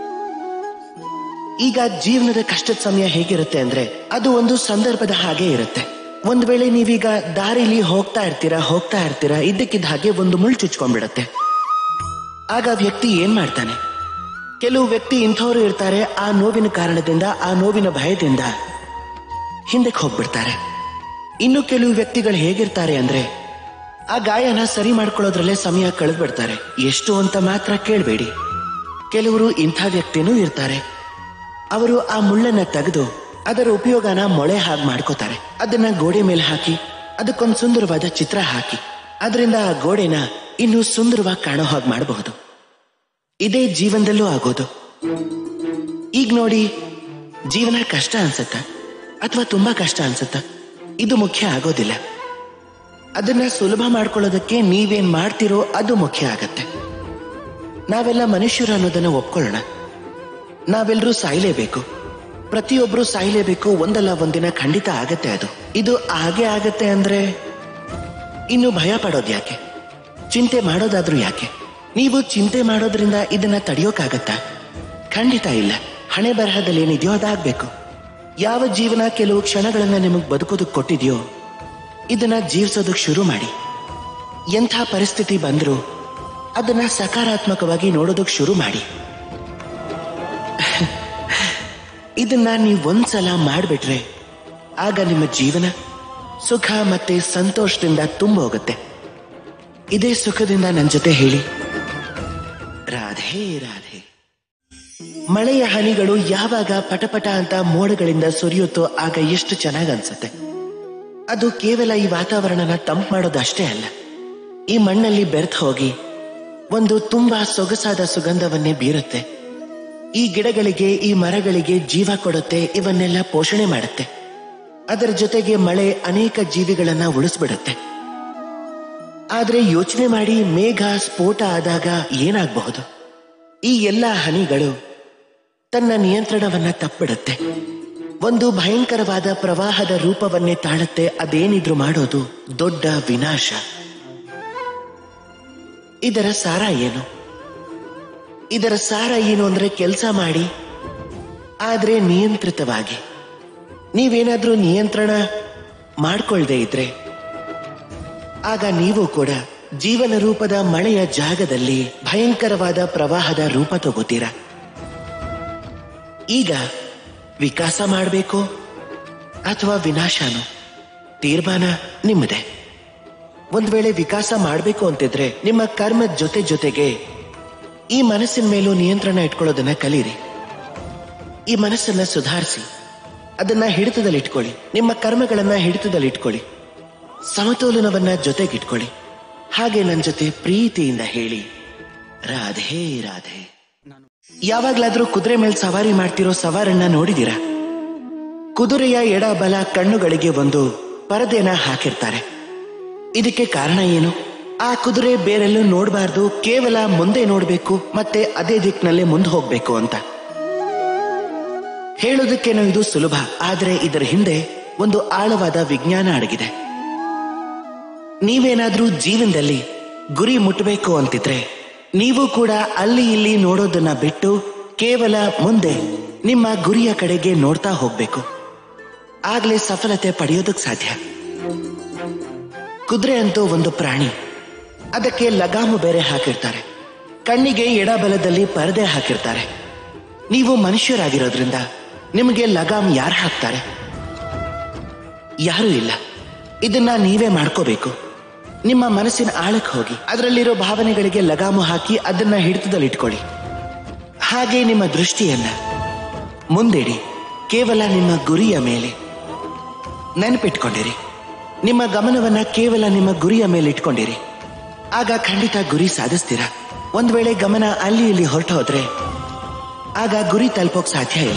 ಈಗ ಜೀವನದ ಕಷ್ಟದ ಸಮಯ ಹೇಗಿರುತ್ತೆ ಅಂದ್ರೆ ಅದು ಒಂದು ಸಂದರ್ಭದ ಹಾಗೆ ಇರುತ್ತೆ ಒಂದ್ ವೇಳೆ ನೀವೀಗ ದಾರಿಲಿ ಹೋಗ್ತಾ ಇರ್ತೀರಾ ಹೋಗ್ತಾ ಇರ್ತೀರಾ ಇದ್ದಕ್ಕಿದ್ದ ಹಾಗೆ ಒಂದು ಮುಳ್ಳು ಚುಚ್ಕೊಂಡ್ಬಿಡತ್ತೆ ಆಗ ವ್ಯಕ್ತಿ ಏನ್ ಮಾಡ್ತಾನೆ ಕೆಲವು ವ್ಯಕ್ತಿ ಇಂಥವ್ರು ಇರ್ತಾರೆ ಆ ನೋವಿನ ಕಾರಣದಿಂದ ಆ ನೋವಿನ ಭಯದಿಂದ ಹಿಂದಕ್ಕೆ ಹೋಗ್ಬಿಡ್ತಾರೆ ಇನ್ನು ಕೆಲವು ವ್ಯಕ್ತಿಗಳು ಹೇಗಿರ್ತಾರೆ ಅಂದ್ರೆ ಆ ಗಾಯನ ಸರಿ ಮಾಡ್ಕೊಳ್ಳೋದ್ರಲ್ಲೇ ಸಮಯ ಕಳೆದ್ಬಿಡ್ತಾರೆ ಎಷ್ಟು ಅಂತ ಮಾತ್ರ ಕೇಳಬೇಡಿ ಕೆಲವರು ಇಂಥ ವ್ಯಕ್ತಿನೂ ಇರ್ತಾರೆ ಅವರು ಆ ಮುಳ್ಳನ್ನ ತೆಗೆದು ಅದರ ಉಪಯೋಗನ ಮೊಳೆ ಹಾಗೆ ಮಾಡ್ಕೋತಾರೆ ಅದನ್ನ ಗೋಡೆ ಮೇಲೆ ಹಾಕಿ ಅದಕ್ಕೊಂದು ಸುಂದರವಾದ ಚಿತ್ರ ಹಾಕಿ ಅದರಿಂದ ಆ ಗೋಡೆನ ಇನ್ನೂ ಸುಂದರವಾಗಿ ಕಾಣೋ ಹಾಗೆ ಮಾಡಬಹುದು ಇದೇ ಜೀವನದಲ್ಲೂ ಆಗೋದು ಈಗ ನೋಡಿ ಜೀವನ ಕಷ್ಟ ಅನ್ಸತ್ತ ಅಥವಾ ತುಂಬಾ ಕಷ್ಟ ಅನ್ಸತ್ತ ಇದು ಮುಖ್ಯ ಆಗೋದಿಲ್ಲ ಅದನ್ನ ಸುಲಭ ಮಾಡ್ಕೊಳ್ಳೋದಕ್ಕೆ ನೀವೇನ್ ಮಾಡ್ತೀರೋ ಅದು ಮುಖ್ಯ ಆಗತ್ತೆ ನಾವೆಲ್ಲ ಮನುಷ್ಯರು ಅನ್ನೋದನ್ನ ಒಪ್ಕೊಳ್ಳೋಣ ನಾವೆಲ್ಲರೂ ಸಾಯ್ಲೇಬೇಕು ಪ್ರತಿಯೊಬ್ರು ಸಾಯ್ಲೇಬೇಕು ಒಂದಲ್ಲ ಒಂದಿನ ಖಂಡಿತ ಆಗತ್ತೆ ಅದು ಇದು ಹಾಗೆ ಆಗತ್ತೆ ಅಂದ್ರೆ ಇನ್ನು ಭಯ ಪಡೋದು ಯಾಕೆ ಚಿಂತೆ ಮಾಡೋದಾದ್ರೂ ಯಾಕೆ ನೀವು ಚಿಂತೆ ಮಾಡೋದ್ರಿಂದ ಇದನ್ನ ತಡೆಯೋಕ್ಕಾಗತ್ತಾ ಖಂಡಿತ ಇಲ್ಲ ಹಣೆ ಬರಹದಲ್ಲಿ ಏನಿದೆಯೋ ಅದಾಗ್ಬೇಕು ಯಾವ ಜೀವನ ಕೆಲವು ಕ್ಷಣಗಳನ್ನ ನಿಮಗೆ ಬದುಕೋದಕ್ಕೆ ಕೊಟ್ಟಿದೆಯೋ ಇದನ್ನ ಜೀವಿಸೋದಕ್ಕೆ ಶುರು ಮಾಡಿ ಎಂಥ ಪರಿಸ್ಥಿತಿ ಬಂದರೂ ಅದನ್ನ ಸಕಾರಾತ್ಮಕವಾಗಿ ನೋಡೋದಕ್ಕೆ ಶುರು ಮಾಡಿ ಇದನ್ನ ನೀವು ಒಂದ್ಸಲ ಮಾಡ್ಬಿಟ್ರೆ ಆಗ ನಿಮ್ಮ ಜೀವನ ಸುಖ ಮತ್ತೆ ಸಂತೋಷದಿಂದ ತುಂಬ ಹೋಗುತ್ತೆ ಇದೇ ಸುಖದಿಂದ ನನ್ನ ಜೊತೆ ಹೇಳಿ ರಾಧೆ ರಾಧೆ ಮಳೆಯ ಹನಿಗಳು ಯಾವಾಗ ಪಟಪಟ ಅಂತ ಮೋಡಗಳಿಂದ ಸುರಿಯುತ್ತೋ ಆಗ ಎಷ್ಟು ಚೆನ್ನಾಗಿ ಅನ್ಸುತ್ತೆ ಅದು ಕೇವಲ ಈ ವಾತಾವರಣನ ತಂಪು ಮಾಡೋದಷ್ಟೇ ಅಲ್ಲ ಈ ಮಣ್ಣಲ್ಲಿ ಬೆರೆತು ಹೋಗಿ ಒಂದು ತುಂಬಾ ಸೊಗಸಾದ ಸುಗಂಧವನ್ನೇ ಬೀರುತ್ತೆ ಈ ಗಿಡಗಳಿಗೆ ಈ ಮರಗಳಿಗೆ ಜೀವ ಕೊಡುತ್ತೆ ಇವನ್ನೆಲ್ಲ ಪೋಷಣೆ ಮಾಡುತ್ತೆ ಅದರ ಜೊತೆಗೆ ಮಳೆ ಅನೇಕ ಜೀವಿಗಳನ್ನ ಉಳಿಸ್ಬಿಡುತ್ತೆ ಆದ್ರೆ ಯೋಚನೆ ಮಾಡಿ ಮೇಘ ಸ್ಫೋಟ ಆದಾಗ ಏನಾಗಬಹುದು ಈ ಎಲ್ಲ ಹನಿಗಳು ತನ್ನ ನಿಯಂತ್ರಣವನ್ನ ತಪ್ಪಿಡುತ್ತೆ ಒಂದು ಭಯಂಕರವಾದ ಪ್ರವಾಹದ ರೂಪವನ್ನೇ ತಾಳುತ್ತೆ ಅದೇನಿದ್ರು ಮಾಡೋದು ದೊಡ್ಡ ವಿನಾಶ ಇದರ ಸಾರ ಏನು ಇದರ ಸಾರ ಏನು ಅಂದ್ರೆ ಕೆಲಸ ಮಾಡಿ ಆದ್ರೆ ನಿಯಂತ್ರಿತವಾಗಿ ನೀವೇನಾದ್ರೂ ನಿಯಂತ್ರಣ ಮಾಡ್ಕೊಳ್ದೇ ಇದ್ರೆ ಆಗ ನೀವು ಕೂಡ ಜೀವನ ರೂಪದ ಮಳೆಯ ಜಾಗದಲ್ಲಿ ಭಯಂಕರವಾದ ಪ್ರವಾಹದ ರೂಪ ತಗೋತೀರ ಈಗ ವಿಕಾಸ ಮಾಡಬೇಕು ಅಥವಾ ವಿನಾಶನೋ ತೀರ್ಮಾನ ನಿಮ್ಮದೇ ಒಂದ್ ವೇಳೆ ವಿಕಾಸ ಮಾಡಬೇಕು ಅಂತಿದ್ರೆ ನಿಮ್ಮ ಕರ್ಮದ ಜೊತೆ ಜೊತೆಗೆ ಈ ಮನಸ್ಸಿನ ಮೇಲೂ ನಿಯಂತ್ರಣ ಇಟ್ಕೊಳ್ಳೋದನ್ನ ಕಲೀರಿ ಈ ಮನಸ್ಸನ್ನ ಸುಧಾರಿಸಿ ಅದನ್ನ ಹಿಡಿತದಲ್ಲಿ ಇಟ್ಕೊಳ್ಳಿ ನಿಮ್ಮ ಕರ್ಮಗಳನ್ನ ಹಿಡಿತದಲ್ಲಿ ಇಟ್ಕೊಳ್ಳಿ ಸಮತೋಲನವನ್ನ ಜೊತೆಗಿಟ್ಕೊಳ್ಳಿ ಹಾಗೆ ನನ್ನ ಜೊತೆ ಪ್ರೀತಿಯಿಂದ ಹೇಳಿ ರಾಧೆ ರಾಧೆ ಯಾವಾಗ್ಲಾದ್ರೂ ಕುದುರೆ ಮೇಲೆ ಸವಾರಿ ಮಾಡ್ತಿರೋ ಸವಾರನ್ನ ನೋಡಿದೀರಾ ಕುದುರೆಯ ಎಡ ಬಲ ಕಣ್ಣುಗಳಿಗೆ ಒಂದು ಪರದೆನ ಹಾಕಿರ್ತಾರೆ ಇದಕ್ಕೆ ಕಾರಣ ಏನು ಆ ಕುದುರೆ ಬೇರೆಲ್ಲೂ ನೋಡಬಾರ್ದು ಕೇವಲ ಮುಂದೆ ನೋಡ್ಬೇಕು ಮತ್ತೆ ಅದೇ ದಿಕ್ಕಿನಲ್ಲೇ ಮುಂದೆ ಹೋಗ್ಬೇಕು ಅಂತ ಹೇಳೋದಕ್ಕೇನೋ ಇದು ಸುಲಭ ಆದ್ರೆ ಇದರ ಹಿಂದೆ ಒಂದು ಆಳವಾದ ವಿಜ್ಞಾನ ಅಡಗಿದೆ ನೀವೇನಾದ್ರೂ ಜೀವನದಲ್ಲಿ ಗುರಿ ಮುಟ್ಟಬೇಕು ಅಂತಿದ್ರೆ ನೀವು ಕೂಡ ಅಲ್ಲಿ ಇಲ್ಲಿ ನೋಡೋದನ್ನ ಬಿಟ್ಟು ಕೇವಲ ಮುಂದೆ ನಿಮ್ಮ ಗುರಿಯ ಕಡೆಗೆ ನೋಡ್ತಾ ಹೋಗ್ಬೇಕು ಆಗ್ಲೇ ಸಫಲತೆ ಪಡೆಯೋದಕ್ಕೆ ಸಾಧ್ಯ ಕುದುರೆ ಅಂತೂ ಒಂದು ಪ್ರಾಣಿ ಅದಕ್ಕೆ ಲಗಾಮು ಬೇರೆ ಹಾಕಿರ್ತಾರೆ ಕಣ್ಣಿಗೆ ಎಡಬಲದಲ್ಲಿ ಪರದೆ ಹಾಕಿರ್ತಾರೆ ನೀವು ಮನುಷ್ಯರಾಗಿರೋದ್ರಿಂದ ನಿಮಗೆ ಲಗಾಮ್ ಯಾರು ಹಾಕ್ತಾರೆ ಯಾರೂ ಇಲ್ಲ ಇದನ್ನ ನೀವೇ ಮಾಡ್ಕೋಬೇಕು ನಿಮ್ಮ ಮನಸ್ಸಿನ ಆಳಕ್ಕೆ ಹೋಗಿ ಅದರಲ್ಲಿರೋ ಭಾವನೆಗಳಿಗೆ ಲಗಾಮು ಹಾಕಿ ಅದನ್ನ ಹಿಡಿತದಲ್ಲಿ ಇಟ್ಕೊಳ್ಳಿ ಹಾಗೆ ನಿಮ್ಮ ದೃಷ್ಟಿಯನ್ನ ಮುಂದಿಡಿ ಕೇವಲ ನಿಮ್ಮ ಗುರಿಯ ಮೇಲೆ ನೆನಪಿಟ್ಕೊಂಡಿರಿ ನಿಮ್ಮ ಗಮನವನ್ನ ಕೇವಲ ನಿಮ್ಮ ಗುರಿಯ ಮೇಲೆ ಇಟ್ಕೊಂಡಿರಿ ಆಗ ಖಂಡಿತ ಗುರಿ ಸಾಧಿಸ್ತೀರಾ ಒಂದ್ ವೇಳೆ ಗಮನ ಅಲ್ಲಿ ಇಲ್ಲಿ ಹೊರಟು ಹೋದ್ರೆ ಆಗ ಗುರಿ ತಲುಪೋಕ್ ಸಾಧ್ಯ ಇಲ್ಲ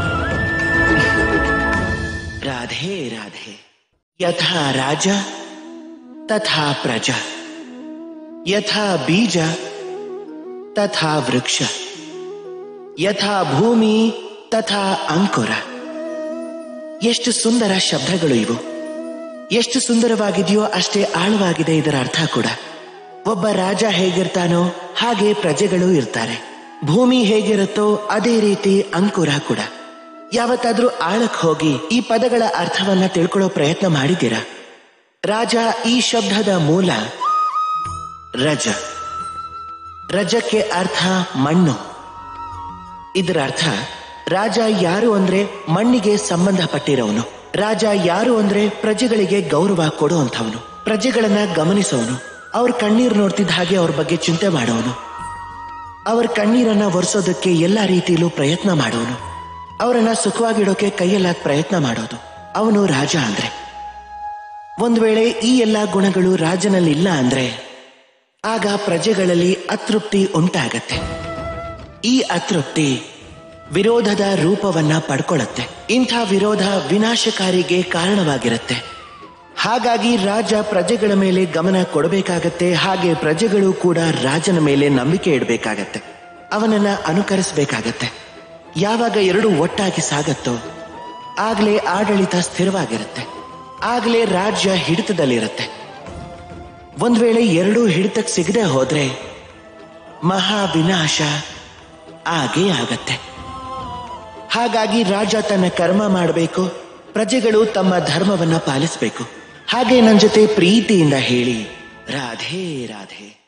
ರಾಧೆ ರಾಧೆ ಯಥಾ ರಾಜ ತಥಾ ಪ್ರಜಾ ಯಥಾ ಬೀಜ ತಥಾ ವೃಕ್ಷ ಯಥಾ ಭೂಮಿ ತಥಾ ಅಂಕುರ ಎಷ್ಟು ಸುಂದರ ಶಬ್ದಗಳು ಇವು ಎಷ್ಟು ಸುಂದರವಾಗಿದೆಯೋ ಅಷ್ಟೇ ಆಳವಾಗಿದೆ ಇದರ ಅರ್ಥ ಕೂಡ ಒಬ್ಬ ರಾಜ ಹೇಗಿರ್ತಾನೋ ಹಾಗೆ ಪ್ರಜೆಗಳು ಇರ್ತಾರೆ ಭೂಮಿ ಹೇಗಿರುತ್ತೋ ಅದೇ ರೀತಿ ಅಂಕುರ ಕೂಡ ಯಾವತ್ತಾದ್ರೂ ಆಳಕ್ ಹೋಗಿ ಈ ಪದಗಳ ಅರ್ಥವನ್ನ ತಿಳ್ಕೊಳ್ಳೋ ಪ್ರಯತ್ನ ಮಾಡಿದ್ದೀರಾ ರಾಜ ಈ ಶಬ್ದದ ಮೂಲ ರಜ ರಜಕ್ಕೆ ಅರ್ಥ ಮಣ್ಣು ಇದರ ಅರ್ಥ ರಾಜ ಯಾರು ಅಂದ್ರೆ ಮಣ್ಣಿಗೆ ಸಂಬಂಧಪಟ್ಟಿರೋನು ರಾಜ ಯಾರು ಅಂದ್ರೆ ಪ್ರಜೆಗಳಿಗೆ ಗೌರವ ಕೊಡುವಂಥವನು ಪ್ರಜೆಗಳನ್ನ ಗಮನಿಸೋನು ಅವ್ರ ಕಣ್ಣೀರು ನೋಡ್ತಿದ್ದ ಹಾಗೆ ಅವ್ರ ಬಗ್ಗೆ ಚಿಂತೆ ಮಾಡೋನು ಅವ್ರ ಕಣ್ಣೀರನ್ನ ಒರೆಸೋದಕ್ಕೆ ಎಲ್ಲಾ ರೀತಿಯಲ್ಲೂ ಪ್ರಯತ್ನ ಮಾಡೋನು ಅವರನ್ನ ಸುಖವಾಗಿಡೋಕೆ ಕೈಯಲ್ಲಾದ ಪ್ರಯತ್ನ ಮಾಡೋದು ಅವನು ರಾಜ ಅಂದ್ರೆ ಒಂದ್ ವೇಳೆ ಈ ಎಲ್ಲಾ ಗುಣಗಳು ರಾಜನಲ್ಲಿ ಇಲ್ಲ ಅಂದ್ರೆ ಆಗ ಪ್ರಜೆಗಳಲ್ಲಿ ಅತೃಪ್ತಿ ಉಂಟಾಗತ್ತೆ ಈ ಅತೃಪ್ತಿ ವಿರೋಧದ ರೂಪವನ್ನ ಪಡ್ಕೊಳ್ಳುತ್ತೆ ಇಂಥ ವಿರೋಧ ವಿನಾಶಕಾರಿಗೆ ಕಾರಣವಾಗಿರುತ್ತೆ ಹಾಗಾಗಿ ರಾಜ ಪ್ರಜೆಗಳ ಮೇಲೆ ಗಮನ ಕೊಡಬೇಕಾಗತ್ತೆ ಹಾಗೆ ಪ್ರಜೆಗಳು ಕೂಡ ರಾಜನ ಮೇಲೆ ನಂಬಿಕೆ ಇಡಬೇಕಾಗತ್ತೆ ಅವನನ್ನ ಅನುಕರಿಸಬೇಕಾಗತ್ತೆ ಯಾವಾಗ ಎರಡು ಒಟ್ಟಾಗಿ ಸಾಗತ್ತೋ ಆಗ್ಲೇ ಆಡಳಿತ ಸ್ಥಿರವಾಗಿರುತ್ತೆ ಆಗ್ಲೇ ರಾಜ್ಯ ಹಿಡಿತದಲ್ಲಿರುತ್ತೆ ಒಂದ್ ವೇಳೆ ಎರಡೂ ಹಿಡಿತಕ್ಕೆ ಸಿಗದೆ ಹೋದ್ರೆ ಮಹಾ ವಿನಾಶ ಆಗೇ ಆಗತ್ತೆ ಹಾಗಾಗಿ ರಾಜ ತನ್ನ ಕರ್ಮ ಮಾಡಬೇಕು ಪ್ರಜೆಗಳು ತಮ್ಮ ಧರ್ಮವನ್ನ ಪಾಲಿಸಬೇಕು ಹಾಗೆ ನನ್ನ ಜೊತೆ ಪ್ರೀತಿಯಿಂದ ಹೇಳಿ ರಾಧೆ ರಾಧೆ